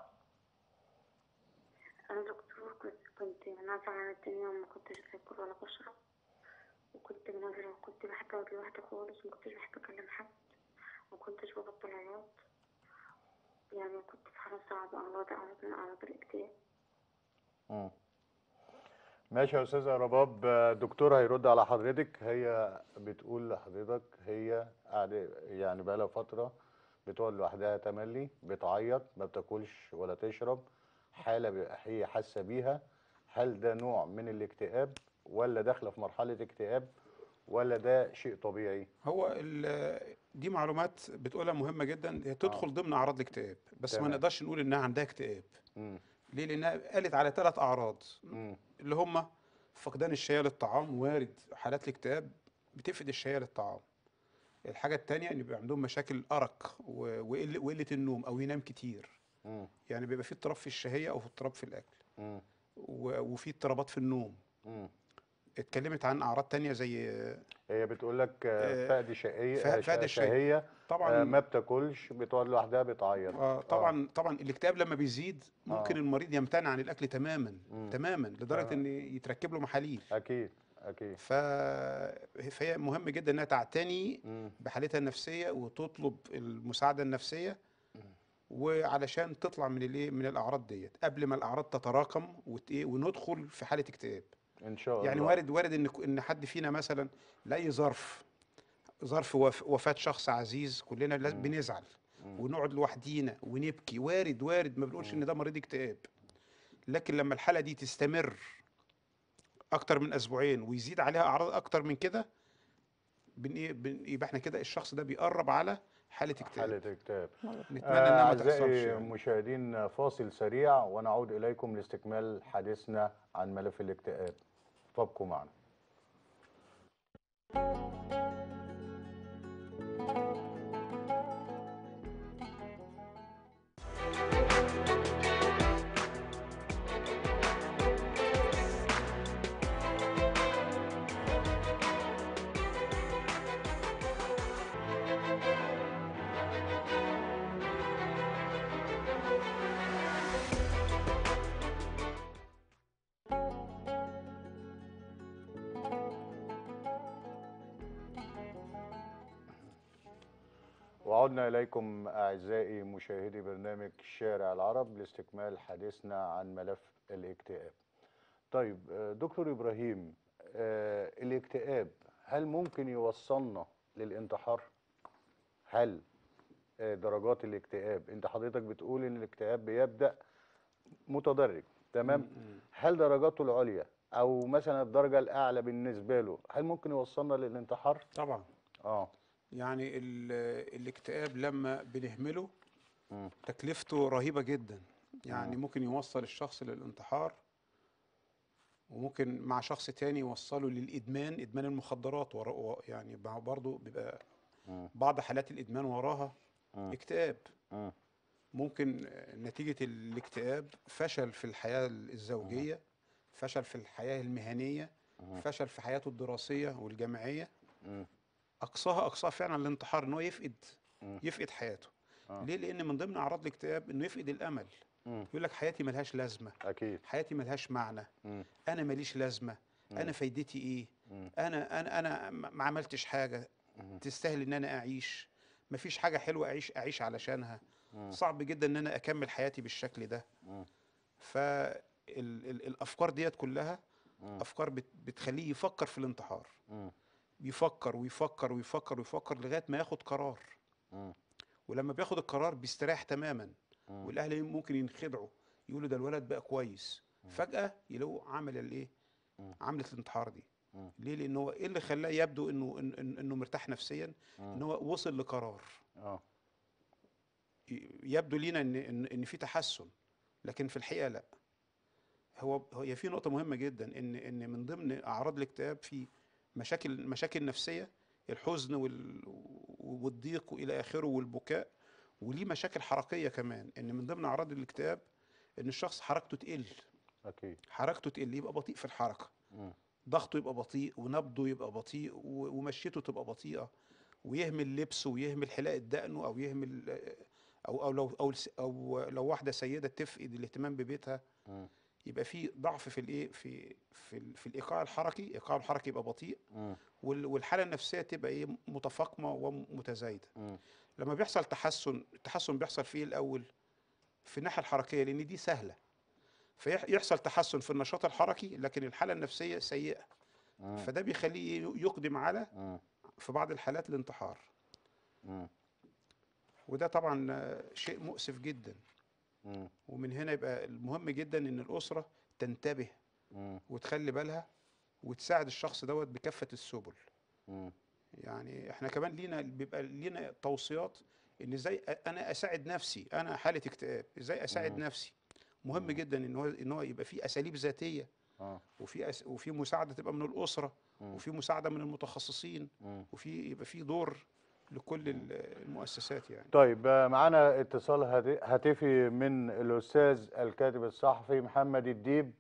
D: انا دكتور كنت كنت منعزلة عن الدنيا وما كنتش باكل ولا بشرب وكنت منعزلة وكنت بحب اقعد لوحدي خالص وما كنتش بحب اكلم حد وما كنتش ببطل عياط يعني كنت في حالة صعبة أعراض أعراض من أعراض الاكتئاب
A: مم. ماشي يا استاذه رباب آه، الدكتور هيرد على حضرتك هي بتقول لحضرتك هي قاعده يعني بقالها فتره بتقعد لوحدها تملي بتعيط ما بتاكلش ولا تشرب حاله ب- هي حاسه بيها هل ده نوع من الاكتئاب ولا داخله في مرحله اكتئاب ولا ده شيء طبيعي
B: هو ال- دي معلومات بتقولها مهمه جدا هي تدخل ضمن اعراض الاكتئاب بس ما
A: تمام.
B: نقدرش نقول انها عندها اكتئاب
A: مم.
B: ليه لانها قالت على ثلاث اعراض
A: مم.
B: اللي هم فقدان الشهيه للطعام وارد حالات الاكتئاب بتفقد الشهيه للطعام الحاجه الثانيه ان بيبقى عندهم مشاكل ارق و- وقله وقله النوم او ينام كتير
A: مم.
B: يعني بيبقى في اضطراب في الشهيه او في اضطراب في الاكل
A: مم.
B: و- وفي اضطرابات في النوم
A: مم.
B: اتكلمت عن اعراض تانية زي
A: هي بتقول لك
B: آه،
A: فقد شقيه
B: فق-
A: آه،
B: فقد الشهية.
A: شهيه آه،
B: طبعا
A: ما بتاكلش بتقعد لوحدها بتعيط
B: آه طبعا طبعا الاكتئاب لما بيزيد ممكن
A: آه.
B: المريض يمتنع عن الاكل تماما
A: مم.
B: تماما لدرجه
A: تمام.
B: ان يتركب له محاليل
A: اكيد اكيد
B: ف... فهي مهم جدا انها تعتني
A: مم.
B: بحالتها النفسيه وتطلب المساعده النفسيه وعلشان تطلع من الايه من الاعراض ديت قبل ما الاعراض تتراكم وت... إيه وندخل في حاله اكتئاب
A: ان شاء الله
B: يعني وارد وارد ان ان حد فينا مثلا لاي ظرف ظرف وف... وفاه شخص عزيز كلنا لازم بنزعل ونقعد لوحدينا ونبكي وارد وارد ما بنقولش ان ده مريض اكتئاب لكن لما الحاله دي تستمر اكتر من اسبوعين ويزيد عليها اعراض اكتر من كده بن ايه بن يبقى احنا كده الشخص ده بيقرب على حاله اكتئاب
A: حاله اكتئاب
B: نتمنى
A: آه،
B: انها ما تحصلش
A: أعزائي
B: يعني.
A: المشاهدين فاصل سريع ونعود إليكم لاستكمال حديثنا عن ملف الاكتئاب فابقوا معنا وعدنا إليكم أعزائي مشاهدي برنامج شارع العرب لاستكمال حديثنا عن ملف الاكتئاب طيب آه، دكتور إبراهيم آه، الاكتئاب هل ممكن يوصلنا للانتحار؟ هل آه، درجات الاكتئاب انت حضرتك بتقول ان الاكتئاب بيبدأ متدرج تمام هل درجاته العليا او مثلا الدرجة الاعلى بالنسبة له هل ممكن يوصلنا للانتحار؟
B: طبعا
A: اه
B: يعني ال- الاكتئاب لما بنهمله
A: مم.
B: تكلفته رهيبة جدا يعني
A: مم.
B: ممكن يوصل الشخص للانتحار وممكن مع شخص تاني يوصله للإدمان إدمان المخدرات ورا- و- يعني برضه بيبقى
A: مم.
B: بعض حالات الإدمان وراها
A: مم.
B: اكتئاب
A: مم.
B: ممكن نتيجة الاكتئاب فشل في الحياة الزوجية فشل في الحياة المهنية فشل في حياته الدراسية والجامعية
A: مم.
B: أقصاها أقصاها فعلا الانتحار إن هو يفقد
A: مم.
B: يفقد حياته
A: آه.
B: ليه؟ لأن من ضمن أعراض الاكتئاب إنه يفقد الأمل
A: مم.
B: يقول لك حياتي ملهاش لازمة
A: اكيد
B: حياتي ملهاش معنى
A: مم.
B: أنا ماليش لازمة أنا فايدتي إيه
A: مم.
B: أنا أنا أنا ما ما عملتش حاجة تستاهل إن أنا أعيش مفيش حاجة حلوة أعيش أعيش علشانها صعب جدا إن أنا أكمل حياتي بالشكل ده
A: مم.
B: فالأفكار ديت كلها أفكار بت- بتخليه يفكر في الانتحار
A: مم.
B: بيفكر ويفكر ويفكر ويفكر لغاية ما ياخد قرار
A: مم.
B: ولما بياخد القرار بيستريح تماما والاهل ممكن ينخدعوا يقولوا ده الولد بقى كويس فجاه يلاقوا عمل الايه عملة الانتحار دي
A: مم.
B: ليه لان هو ايه اللي خلاه يبدو انه إن- إن- انه مرتاح نفسيا ان هو وصل لقرار
A: اه
B: ي- يبدو لينا ان ان ان في تحسن لكن في الحقيقه لا هو هي في نقطه مهمه جدا ان ان من ضمن اعراض الاكتئاب في مشاكل مشاكل نفسيه الحزن وال والضيق والى اخره والبكاء وليه مشاكل حركيه كمان ان من ضمن اعراض الاكتئاب ان الشخص حركته تقل
A: اكيد
B: حركته تقل يبقى بطيء في الحركه
A: مم.
B: ضغطه يبقى بطيء ونبضه يبقى بطيء و- ومشيته تبقى بطيئه ويهمل لبسه ويهمل حلاقه دقنه او يهمل او او لو او, أو لو واحده سيده تفقد الاهتمام ببيتها
A: مم.
B: يبقى في ضعف في الايه في في ال- في الايقاع الحركي الايقاع الحركي يبقى بطيء
A: مم.
B: وال- والحاله النفسيه تبقى ايه متفاقمه ومتزايده
A: مم.
B: لما بيحصل تحسن التحسن بيحصل فيه الاول في الناحيه الحركيه لان دي سهله فيحصل تحسن في النشاط الحركي لكن الحاله النفسيه سيئه
A: مم.
B: فده بيخليه يقدم على
A: مم.
B: في بعض الحالات الانتحار
A: مم.
B: وده طبعا آه، شيء مؤسف جدا
A: مم.
B: ومن هنا يبقى المهم جدا ان الاسره تنتبه
A: مم.
B: وتخلي بالها وتساعد الشخص دوت بكافة السبل
A: مم.
B: يعني احنا كمان لينا بيبقى لينا توصيات ان ازاي أ- انا اساعد نفسي انا حالة اكتئاب ازاي اساعد
A: مم.
B: نفسي مهم
A: مم.
B: جدا ان هو ان هو يبقى في اساليب ذاتية
A: اه
B: وفي أس... وفي مساعدة تبقى من الأسرة
A: مم.
B: وفي مساعدة من المتخصصين
A: مم.
B: وفي يبقى في دور لكل ال- المؤسسات يعني
A: طيب آه، معانا اتصال هات- هاتفي من الاستاذ الكاتب الصحفي محمد الديب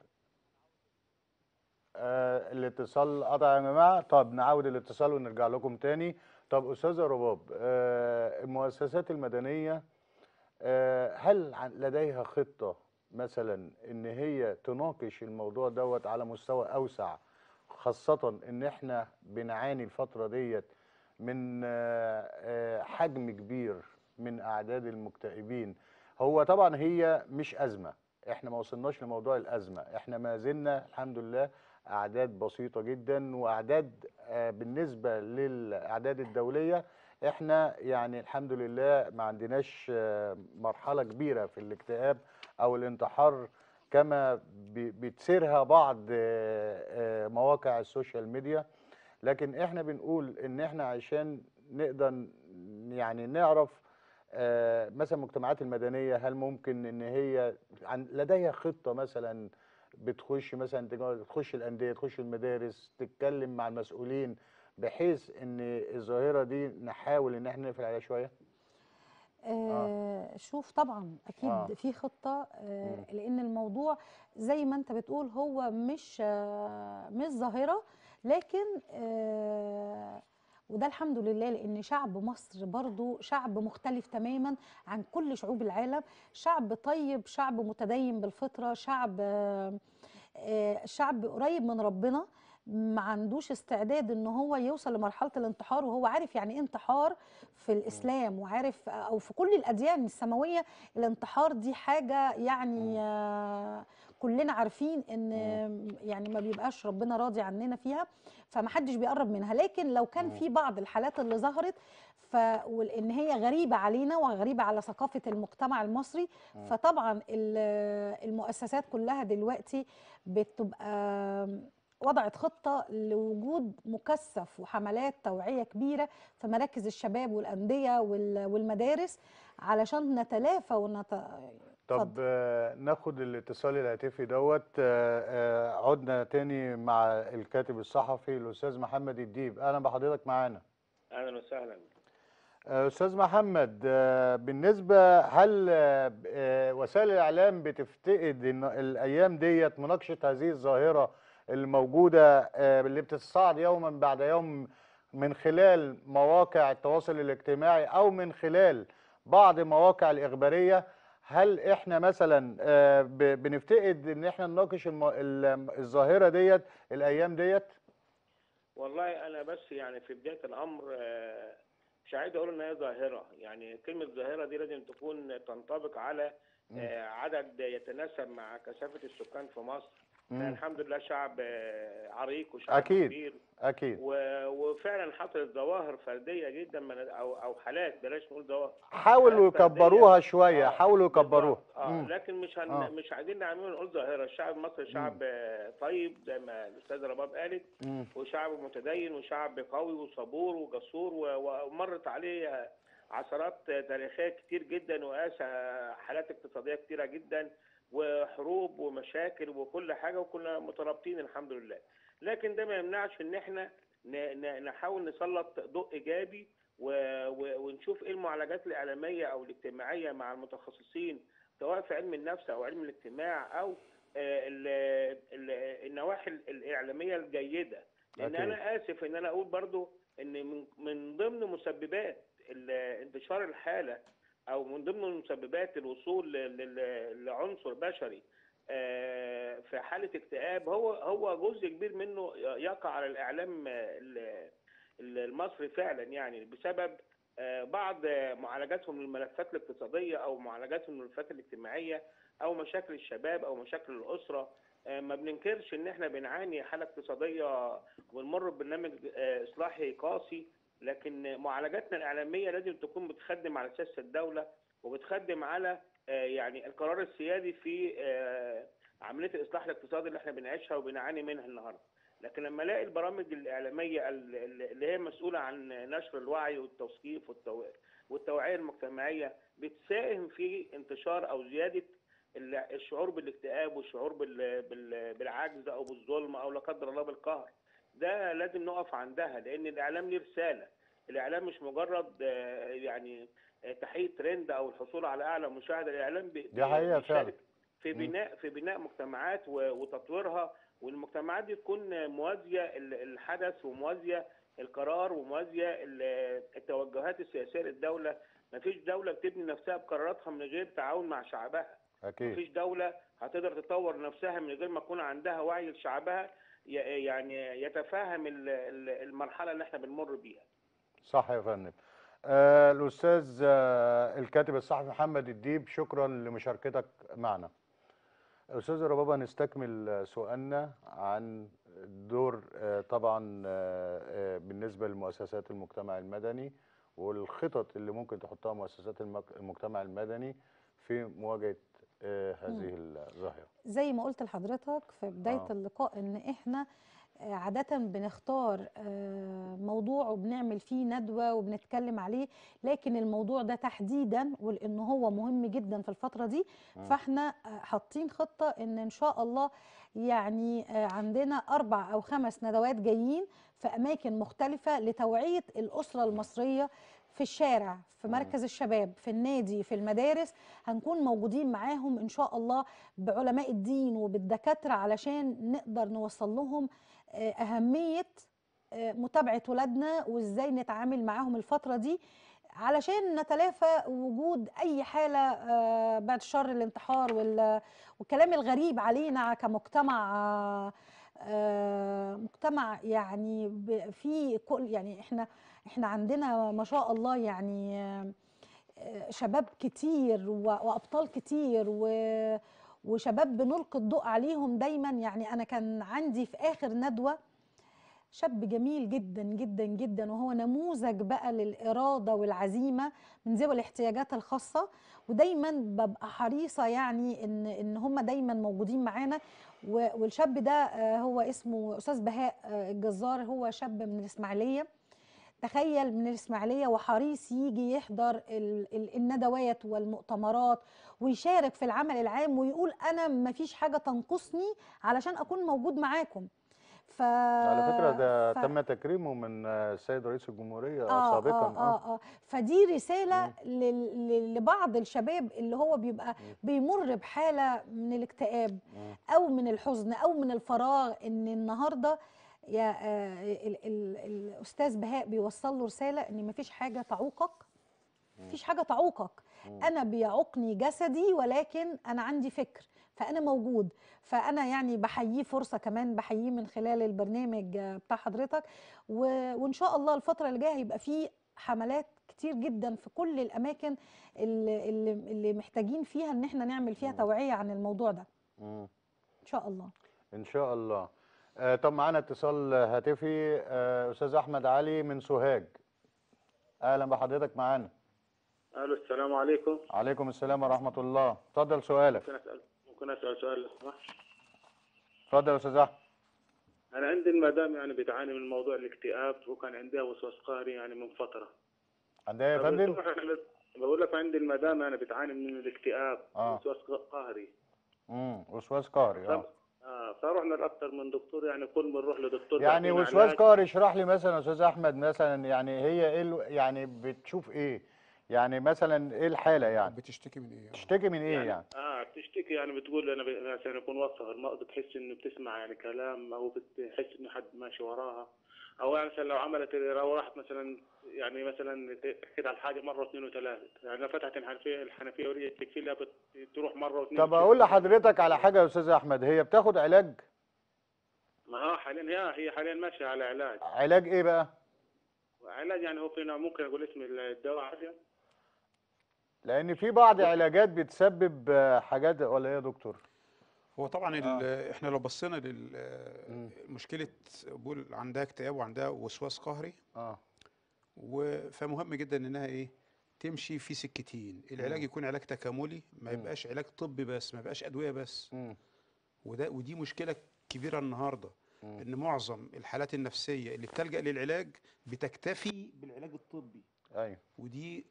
A: آه الاتصال قطع يا جماعه طب نعاود الاتصال ونرجع لكم تاني طب استاذه رباب آه المؤسسات المدنيه آه هل عن- لديها خطه مثلا ان هي تناقش الموضوع دوت على مستوى اوسع خاصه ان احنا بنعاني الفتره ديت من آه، آه، حجم كبير من اعداد المكتئبين هو طبعا هي مش ازمه احنا ما وصلناش لموضوع الازمه احنا ما زلنا الحمد لله اعداد بسيطه جدا واعداد آه، بالنسبه للاعداد الدوليه احنا يعني الحمد لله ما عندناش آه، مرحله كبيره في الاكتئاب او الانتحار كما بي- بتسيرها بعض آه، آه، مواقع السوشيال ميديا لكن احنا بنقول ان احنا عشان نقدر ن- يعني نعرف آه، مثلا المجتمعات المدنيه هل ممكن ان هي عن لديها خطه مثلا بتخش مثلا تج- تخش الانديه تخش المدارس تتكلم مع المسؤولين بحيث ان الظاهره دي نحاول ان احنا نقفل عليها شويه
C: آه شوف طبعا اكيد
A: آه.
C: في خطه آه
A: مم.
C: لان الموضوع زي ما انت بتقول هو مش آه مش ظاهره لكن آه وده الحمد لله لان شعب مصر برضو شعب مختلف تماما عن كل شعوب العالم شعب طيب شعب متدين بالفطره شعب آه آه، شعب قريب من ربنا ما عندوش استعداد ان هو يوصل لمرحله الانتحار وهو عارف يعني ايه انتحار في الاسلام وعارف او في كل الاديان السماويه الانتحار دي حاجه يعني آه، كلنا عارفين ان يعني ما بيبقاش ربنا راضي عننا فيها فما حدش بيقرب منها لكن لو كان في بعض الحالات اللي ظهرت ف وان هي غريبه علينا وغريبه على ثقافه المجتمع المصري فطبعا ال- المؤسسات كلها دلوقتي بتبقى وضعت خطه لوجود مكثف وحملات توعيه كبيره في مراكز الشباب والانديه وال- والمدارس علشان نتلافى ونت
A: طب
C: اتفضل.
A: آه، ناخد الاتصال الهاتفي دوت آه، آه، عدنا تاني مع الكاتب الصحفي الاستاذ محمد الديب اهلا بحضرتك معانا
F: اهلا وسهلا
A: آه، استاذ محمد آه، بالنسبه هل آه، آه، وسائل الاعلام بتفتقد إن الايام ديت مناقشه هذه الظاهره الموجوده آه، اللي بتتصاعد يوما بعد يوم من خلال مواقع التواصل الاجتماعي او من خلال بعض مواقع الاخباريه هل احنا مثلا آه، ب- بنفتقد ان احنا نناقش الم- ال- الظاهره ديت الايام ديت
F: والله انا بس يعني في بدايه الامر آه، مش عايز اقول ان هي ظاهره يعني كلمه ظاهره دي لازم تكون تنطبق على آه، عدد يتناسب مع كثافه السكان في مصر احنا
A: مم.
F: الحمد لله شعب آه، عريق وشعب
A: أكيد.
F: كبير
A: اكيد
F: و- وفعلا حصلت ظواهر فرديه جدا من او او حالات بلاش نقول ظواهر
A: حاولوا
F: حالات فردية.
A: يكبروها شويه
F: آه،
A: حاولوا
F: بالظبط.
A: يكبروها
F: اه
A: مم.
F: لكن مش هن...
A: آه.
F: مش عايزين نعمله نقول ظاهره الشعب المصري شعب آه، طيب زي ما الاستاذه رباب قالت
A: مم.
F: وشعب متدين وشعب قوي وصبور وجسور و- ومرت عليه عثرات تاريخيه كتير جدا وقاسى حالات اقتصاديه كتيره جدا وحروب ومشاكل وكل حاجه وكنا مترابطين الحمد لله لكن ده ما يمنعش ان احنا ن- ن- نحاول نسلط ضوء ايجابي و- و- ونشوف ايه المعالجات الاعلاميه او الاجتماعيه مع المتخصصين سواء في علم النفس او علم الاجتماع او آه، ال- ال- النواحي الاعلاميه الجيده لان
A: أكيد.
F: انا اسف ان انا اقول برضو ان من من ضمن مسببات ال- انتشار الحاله او من ضمن مسببات الوصول ل- ل- لعنصر بشري آه، في حاله اكتئاب هو هو جزء كبير منه يقع على الاعلام آه، ال- ال- المصري فعلا يعني بسبب آه، بعض معالجاتهم للملفات الاقتصاديه او معالجاتهم للملفات الاجتماعيه او مشاكل الشباب او مشاكل الاسره آه، ما بننكرش ان احنا بنعاني حاله اقتصاديه ونمر ببرنامج آه، اصلاحي قاسي لكن معالجاتنا الاعلاميه لازم تكون بتخدم على سياسه الدوله وبتخدم على آه، يعني القرار السيادي في آه، عمليه الاصلاح الاقتصادي اللي احنا بنعيشها وبنعاني منها النهارده لكن لما الاقي البرامج الاعلاميه ال- ال- اللي هي مسؤوله عن نشر الوعي والتثقيف والتو- والتوعيه المجتمعيه بتساهم في انتشار او زياده ال- الشعور بالاكتئاب والشعور بال- بال- بالعجز او بالظلم او لا قدر الله بالقهر ده لازم نقف عندها لان الاعلام ليه رساله الاعلام مش مجرد آه، يعني آه، تحقيق ترند او الحصول على اعلى مشاهده الاعلام بي-
A: دي حقيقة
F: بيشارك
A: فعلا.
F: في
A: مم.
F: بناء في بناء مجتمعات و- وتطويرها والمجتمعات دي تكون موازيه ال- الحدث وموازيه القرار وموازيه ال- التوجهات السياسيه للدوله مفيش دوله بتبني نفسها بقراراتها من غير تعاون مع شعبها
A: اكيد
F: مفيش دولة هتقدر تطور نفسها من غير ما يكون عندها وعي لشعبها ي- يعني يتفهم ال- ال- المرحلة اللي احنا بنمر بيها
A: صح يا فندم آه الاستاذ آه الكاتب الصحفي محمد الديب شكرا لمشاركتك معنا استاذ ربابه نستكمل آه، سؤالنا عن دور آه طبعا آه آه، بالنسبه لمؤسسات المجتمع المدني والخطط اللي ممكن تحطها مؤسسات المك- المجتمع المدني في مواجهه آه هذه الظاهره
C: زي ما قلت لحضرتك في بداية
A: آه.
C: اللقاء ان احنا آه، عادة بنختار آه، موضوع وبنعمل فيه ندوة وبنتكلم عليه لكن الموضوع ده تحديدا ولان هو مهم جدا في الفترة دي فاحنا آه، حاطين خطة ان ان شاء الله يعني آه، عندنا اربع او خمس ندوات جايين في اماكن مختلفة لتوعية الاسرة المصرية في الشارع في مركز الشباب في النادي في المدارس هنكون موجودين معاهم ان شاء الله بعلماء الدين وبالدكاتره علشان نقدر نوصل لهم آه، اهميه آه، متابعه ولادنا وازاي نتعامل معاهم الفتره دي علشان نتلافى وجود اي حاله آه، بعد شر الانتحار وال- والكلام الغريب علينا كمجتمع آه، آه، مجتمع يعني ب- في كل يعني احنا احنا عندنا ما شاء الله يعني آه، شباب كتير و- وابطال كتير و وشباب بنلقي الضوء عليهم دايما يعني انا كان عندي في اخر ندوه شاب جميل جدا جدا جدا وهو نموذج بقى للاراده والعزيمه من ذوي الاحتياجات الخاصه ودايما ببقى حريصه يعني ان ان هم دايما موجودين معانا و- والشاب ده آه، هو اسمه استاذ بهاء آه، الجزار هو شاب من الاسماعيليه تخيل من الإسماعيلية وحريص يجي يحضر ال- ال- الندوات والمؤتمرات ويشارك في العمل العام ويقول أنا ما فيش حاجة تنقصني علشان أكون موجود معاكم ف...
A: على فكره ده
C: ف...
A: تم تكريمه من آه، السيد رئيس الجمهوريه
C: آه
A: سابقا
C: آه آه آه فدي رسالة لل- لل- لبعض الشباب اللي هو بيبقى بيمر بحالة من الاكتئاب أو من الحزن أو من الفراغ إن النهاردة يا آه، ال- ال- الأستاذ بهاء بيوصل له رسالة إن مفيش حاجة تعوقك مفيش حاجة تعوقك أنا بيعوقني جسدي ولكن أنا عندي فكر فأنا موجود فأنا يعني بحييه فرصة كمان بحييه من خلال البرنامج آه، بتاع حضرتك و... وإن شاء الله الفترة اللي جاية هيبقى فيه حملات كتير جدا في كل الأماكن اللي, اللي, اللي محتاجين فيها إن احنا نعمل فيها توعية عن الموضوع ده
A: مم.
C: إن شاء الله
A: ان شاء الله آه طب معانا اتصال هاتفي آه استاذ احمد علي من سوهاج اهلا بحضرتك معانا
G: الو السلام عليكم
A: عليكم السلام ورحمه الله اتفضل سؤالك
G: ممكن اسال ممكن اسال سؤال لو سمحت؟
A: اتفضل يا استاذ احمد
G: انا عندي المدام يعني بتعاني من موضوع الاكتئاب وكان عندها وسواس قهري يعني من فتره
A: عندها إيه يا فندم
G: فبتروح عند- بقول لك عندي المدام يعني بتعاني من الاكتئاب
A: آه.
G: وسواس قهري
A: امم وسواس قهري اه
G: آه فرحنا لاكثر من دكتور يعني كل ما نروح لدكتور
A: يعني
G: بيعطينا
A: وسواس
G: علاج.
A: قهري اشرح لي مثلا يا استاذ احمد مثلا يعني هي ايه ال- يعني بتشوف ايه يعني مثلا ايه الحاله يعني
B: بتشتكي من ايه آه.
A: تشتكي من ايه يعني
G: اه بتشتكي يعني بتقول انا ب- مثلا يكون وسط المرض بتحس انه بتسمع يعني كلام او بتحس انه حد ماشي وراها او يعني مثلا لو عملت لو راحت مثلا يعني مثلا تحكي على الحاجه مره واثنين وثلاثه يعني لو فتحت الحنفيه الحنفيه وهي تكفي لها بت- تروح مره واثنين
A: طب اقول لحضرتك على حاجه يا استاذ احمد هي بتاخد علاج
G: ما هو حاليا هي هي حاليا ماشيه على علاج
A: علاج ايه بقى
G: علاج يعني هو في نوع ممكن اقول اسم الدواء عافيه
A: لان في بعض علاجات بتسبب آه، حاجات ولا ايه يا دكتور
B: هو طبعا ال- احنا لو بصينا لمشكله بقول عندها اكتئاب وعندها وسواس قهري
A: اه
B: و- فمهم جدا انها ايه تمشي في سكتين العلاج يكون علاج تكاملي ما يبقاش علاج طبي بس ما يبقاش ادويه بس
A: مم.
B: وده ودي مشكله كبيره النهارده
A: مم.
B: ان معظم الحالات النفسيه اللي بتلجا للعلاج بتكتفي بالعلاج الطبي
A: ايوه
B: ودي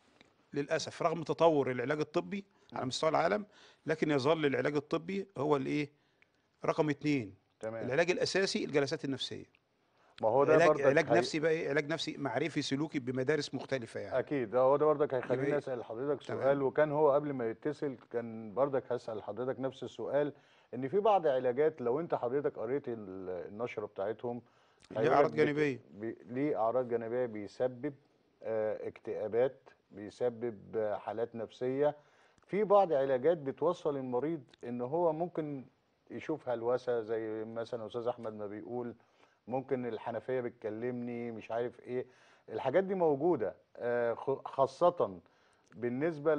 B: للاسف رغم تطور العلاج الطبي على مستوى العالم لكن يظل العلاج الطبي هو الايه رقم اتنين
A: تمام
B: العلاج الاساسي الجلسات النفسيه
A: ما هو ده
B: علاج
A: برضك
B: علاج
A: هي-
B: نفسي بقى ايه علاج نفسي معرفي سلوكي بمدارس مختلفه يعني
A: اكيد هو ده برضك هيخليني
B: يبقى-
A: اسال حضرتك
B: تمام.
A: سؤال وكان هو قبل ما يتصل كان برضك هسال حضرتك نفس السؤال ان في بعض علاجات لو انت حضرتك قريت ال- النشره بتاعتهم
B: ليه
A: هيقولك
B: اعراض
A: بت-
B: جانبيه
A: بي- ليه اعراض جانبيه بيسبب آه، اكتئابات بيسبب آه، حالات نفسيه في بعض علاجات بتوصل المريض ان هو ممكن يشوف هلوسه زي مثلا استاذ احمد ما بيقول ممكن الحنفيه بتكلمني مش عارف ايه الحاجات دي موجوده آه، خ- خاصه بالنسبه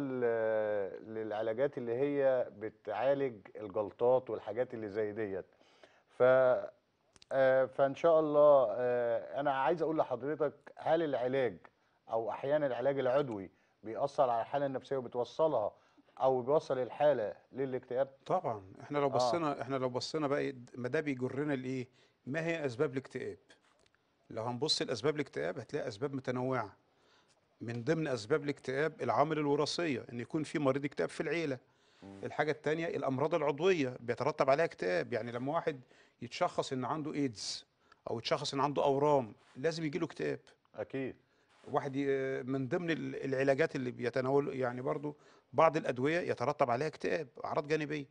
A: ل- للعلاجات اللي هي بتعالج الجلطات والحاجات اللي زي ديت ف آه، فان شاء الله آه، انا عايز اقول لحضرتك هل العلاج او احيانا العلاج العضوي بيأثر على الحاله النفسيه وبتوصلها او بيوصل الحاله للاكتئاب
B: طبعا احنا لو
A: آه.
B: بصينا احنا لو بصينا بقى إيه، ما ده بيجرنا لايه ما هي اسباب الاكتئاب لو هنبص لاسباب الاكتئاب هتلاقي اسباب متنوعه من ضمن اسباب الاكتئاب العوامل الوراثيه ان يكون في مريض اكتئاب في العيله الحاجه الثانيه الامراض العضويه بيترتب عليها اكتئاب يعني لما واحد يتشخص ان عنده ايدز او يتشخص ان عنده اورام لازم يجي له اكتئاب
A: اكيد
B: واحد ي- من ضمن ال- العلاجات اللي بيتناول يعني برضو بعض الادويه يترتب عليها اكتئاب اعراض جانبيه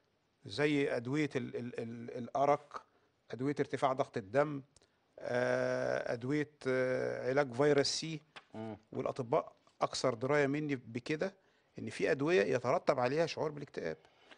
B: زي ادويه ال ال ال الارق ادويه ارتفاع ضغط الدم آه، ادويه آه، علاج فيروس سي
A: مم.
B: والاطباء اكثر درايه مني بكده ان في ادويه يترتب عليها شعور بالاكتئاب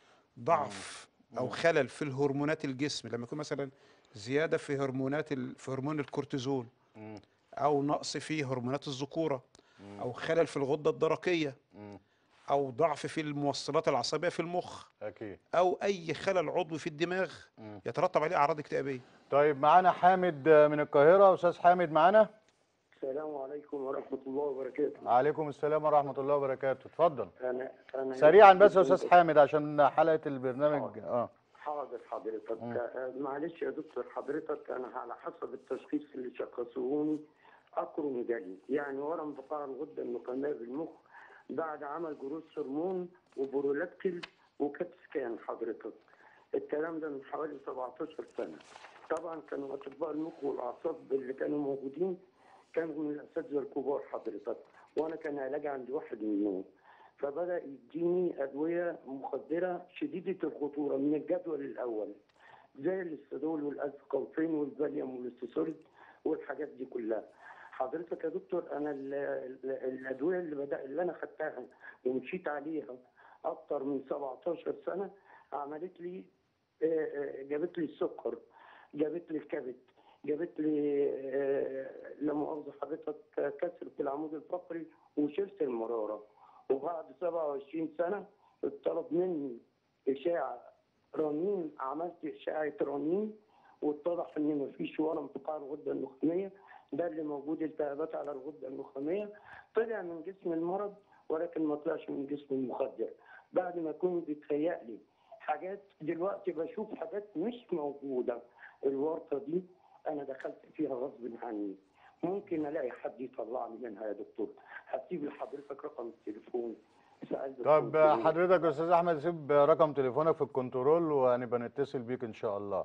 B: ضعف او خلل في الهرمونات الجسم لما يكون مثلا زياده في هرمونات ال- في هرمون الكورتيزول
A: مم.
B: او نقص في هرمونات الذكوره او خلل في الغده الدرقيه
A: مم.
B: او ضعف في الموصلات العصبيه في المخ
A: اكيد
B: او اي خلل عضوي في الدماغ
A: مم.
B: يترتب عليه اعراض اكتئابيه
A: طيب معانا حامد آه، من القاهره استاذ حامد معانا
H: السلام عليكم ورحمة الله وبركاته
A: عليكم السلام ورحمه الله وبركاته اتفضل
H: أنا أنا
A: سريعا بس يا استاذ حامد عشان حلقه البرنامج اه
H: حاضر حضرتك
A: مم.
H: آه، معلش يا دكتور حضرتك أنا على حسب التشخيص اللي شخصوني أقرن جلي يعني ورم بقاع الغدة النخامية بالمخ بعد عمل جروس هرمون وبرولاكتيل وكات سكان حضرتك الكلام ده من حوالي 17 سنة طبعا كانوا أطباء المخ والأعصاب اللي كانوا موجودين كانوا من الأساتذة الكبار حضرتك وأنا كان علاجي عند واحد منهم فبدأ يديني أدوية مخدرة شديدة الخطورة من الجدول الأول زي الاستادول والأسكوفين والفاليوم والاستيسول والحاجات دي كلها حضرتك يا دكتور أنا ال- ال- الأدوية اللي بدأ اللي أنا خدتها ومشيت عليها أكتر من 17 سنة عملت لي آه، آه، جابت لي السكر جابت لي الكبد جابت لي آه، لا مؤاخذة حضرتك كسر في العمود الفقري وشلت المرارة وبعد 27 سنة اتطلب مني إشاعة رنين عملت إشاعة رنين واتضح إن مفيش ورم في قاع الغدة النخامية ده اللي موجود التهابات على الغدة النخامية طلع من جسم المرض ولكن ما طلعش من جسم المخدر بعد ما كنت بيتهيأ لي حاجات دلوقتي بشوف حاجات مش موجودة الورطة دي أنا دخلت فيها غصب عني ممكن ألاقي حد يطلعني منها يا دكتور هسيب لحضرتك رقم التليفون سأل دكتور
A: طب
H: سليم.
A: حضرتك يا استاذ احمد سيب رقم تليفونك في الكنترول وهنبقى نتصل بيك ان شاء الله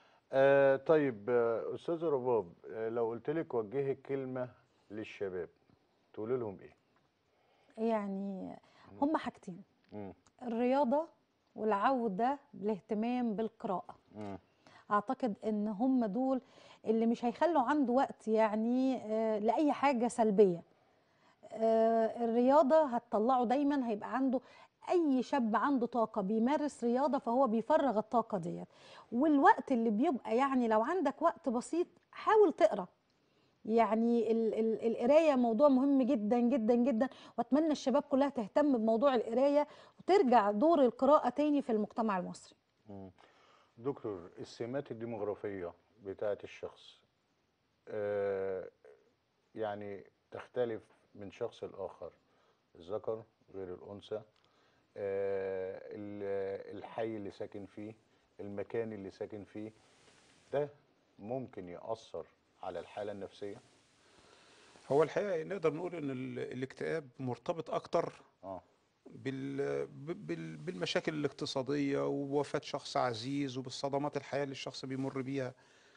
A: آه طيب آه، استاذ رباب آه لو قلت لك وجهي كلمه للشباب تقول لهم ايه
C: يعني هم حاجتين
A: مم.
C: الرياضة والعودة بالاهتمام بالقراءة
A: مم.
C: اعتقد ان هم دول اللي مش هيخلوا عنده وقت يعني آه، لاي حاجه سلبيه آه، الرياضه هتطلعه دايما هيبقى عنده اي شاب عنده طاقه بيمارس رياضه فهو بيفرغ الطاقه ديت والوقت اللي بيبقى يعني لو عندك وقت بسيط حاول تقرا يعني ال- ال- القرايه موضوع مهم جدا جدا جدا واتمنى الشباب كلها تهتم بموضوع القرايه وترجع دور القراءه تاني في المجتمع المصري
A: مم. دكتور السمات الديموغرافية بتاعة الشخص آه يعني تختلف من شخص لآخر الذكر غير الأنثى آه ال- الحي اللي ساكن فيه المكان اللي ساكن فيه ده ممكن يأثر على الحالة النفسية
B: هو الحقيقه نقدر نقول ان ال- الاكتئاب مرتبط اكتر
A: اه
B: بال... بال... بالمشاكل الاقتصاديه ووفاه شخص عزيز وبالصدمات الحياه اللي الشخص بيمر بيها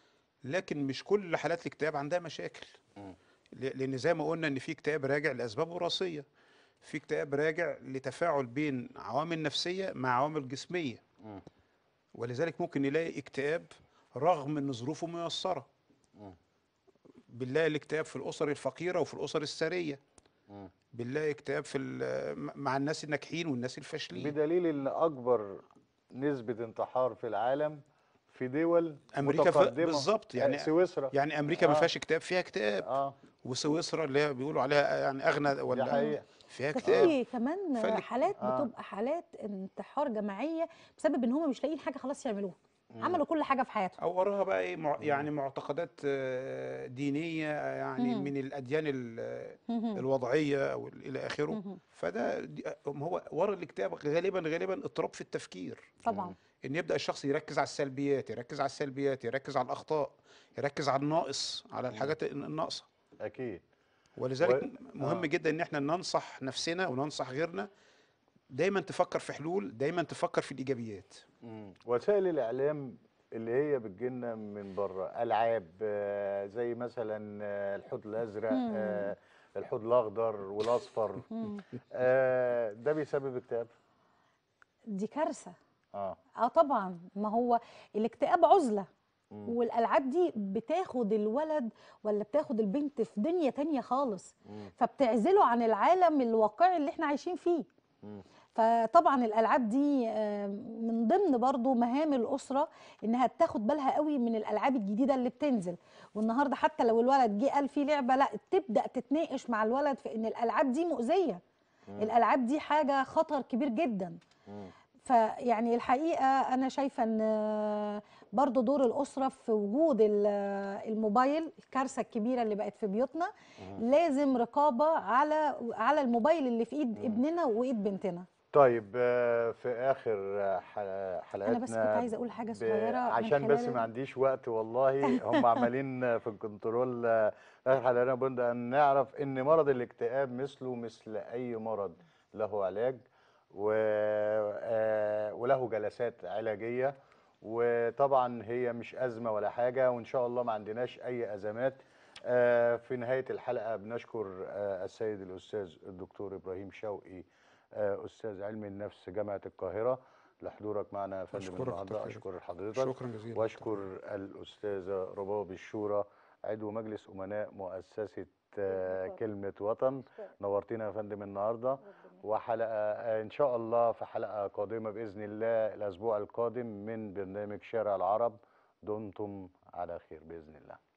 B: لكن مش كل حالات الاكتئاب عندها مشاكل
A: مم.
B: ل- لان زي ما قلنا ان في اكتئاب راجع لاسباب وراثيه في اكتئاب راجع لتفاعل بين عوامل نفسيه مع عوامل جسميه
A: مم.
B: ولذلك ممكن نلاقي اكتئاب رغم ان ظروفه ميسره
A: مم.
B: بنلاقي الاكتئاب في الاسر الفقيره وفي الاسر الثريه
A: مم.
B: بنلاقي اكتئاب في ال- مع الناس الناجحين والناس الفاشلين
A: بدليل ان اكبر نسبة انتحار في العالم في دول
B: امريكا ف-
A: متقدمة
B: بالظبط يعني
A: آه، سويسرا
B: يعني امريكا ما
A: آه.
B: فيهاش اكتئاب فيها اكتئاب
A: اه
B: وسويسرا اللي هي بيقولوا عليها يعني اغنى
A: دي
B: ولا
A: حقيقة
B: فيها
C: ده
B: اكتئاب
C: في كمان
B: فال-
C: حالات
A: آه.
C: بتبقى حالات انتحار جماعيه بسبب ان هم مش لاقيين حاجه خلاص يعملوها عملوا كل حاجه في حياتهم
B: او وراها بقى ايه مع يعني معتقدات آه، دينيه آه، يعني
C: مهم.
B: من الاديان ال-
C: مهم.
B: الوضعيه او ال- الى اخره
C: مهم.
B: فده دي- هو ورا الاكتئاب غالبا غالبا اضطراب في التفكير
C: طبعا
B: ان يبدا الشخص يركز على السلبيات يركز على السلبيات يركز على الاخطاء يركز على الناقص على الحاجات الناقصه
A: اكيد
B: ولذلك
A: و-
B: مهم
A: آه.
B: جدا ان احنا ننصح نفسنا وننصح غيرنا دايما تفكر في حلول دايما تفكر في الايجابيات
A: مم. وسائل الاعلام اللي هي بتجيلنا من بره العاب آه، زي مثلا آه، الحوت الازرق
C: مم.
A: آه، الحوت الاخضر والاصفر
C: مم.
A: آه، ده بيسبب اكتئاب
C: دي كارثه
A: اه
C: اه طبعا ما هو الاكتئاب عزله
A: مم.
C: والالعاب دي بتاخد الولد ولا بتاخد البنت في دنيا تانية خالص
A: مم.
C: فبتعزله عن العالم الواقعي اللي احنا عايشين فيه
A: مم.
C: فطبعا الالعاب دي آه، من ضمن برضو مهام الاسره انها تاخد بالها قوي من الالعاب الجديده اللي بتنزل والنهارده حتى لو الولد جه قال في لعبه لا تبدا تتناقش مع الولد في ان الالعاب دي مؤذيه الالعاب دي حاجه خطر كبير جدا
A: مم.
C: فيعني الحقيقه انا شايفه ان برضو دور الاسره في وجود ال- الموبايل الكارثه الكبيره اللي بقت في بيوتنا لازم رقابه على على الموبايل اللي في ايد ابننا وايد بنتنا
A: طيب آه، في اخر آه، ح- حلقاتنا
C: بس كنت عايزة أقول حاجة
A: ب-
C: صغيرة من
A: عشان بس
C: خلال-
A: ما عنديش وقت والله هم عمالين في الكنترول آه، اخر حلقاتنا بد ان نعرف ان مرض الاكتئاب مثله مثل اي مرض له علاج و آه، وله جلسات علاجيه وطبعا هي مش ازمه ولا حاجه وان شاء الله ما عندناش اي ازمات آه، في نهايه الحلقه بنشكر آه، السيد الاستاذ الدكتور ابراهيم شوقي آه، استاذ علم النفس جامعه القاهره لحضورك معنا يا فندم
B: أشكرك
A: النهارده
B: طبعاً.
A: اشكر حضرتك
B: شكرا جزيلا
A: واشكر الاستاذه رباب الشورى عضو مجلس امناء مؤسسه آه، كلمه وطن نورتينا يا فندم النهارده وحلقه آه، ان شاء الله في حلقه قادمه باذن الله الاسبوع القادم من برنامج شارع العرب دمتم على خير باذن الله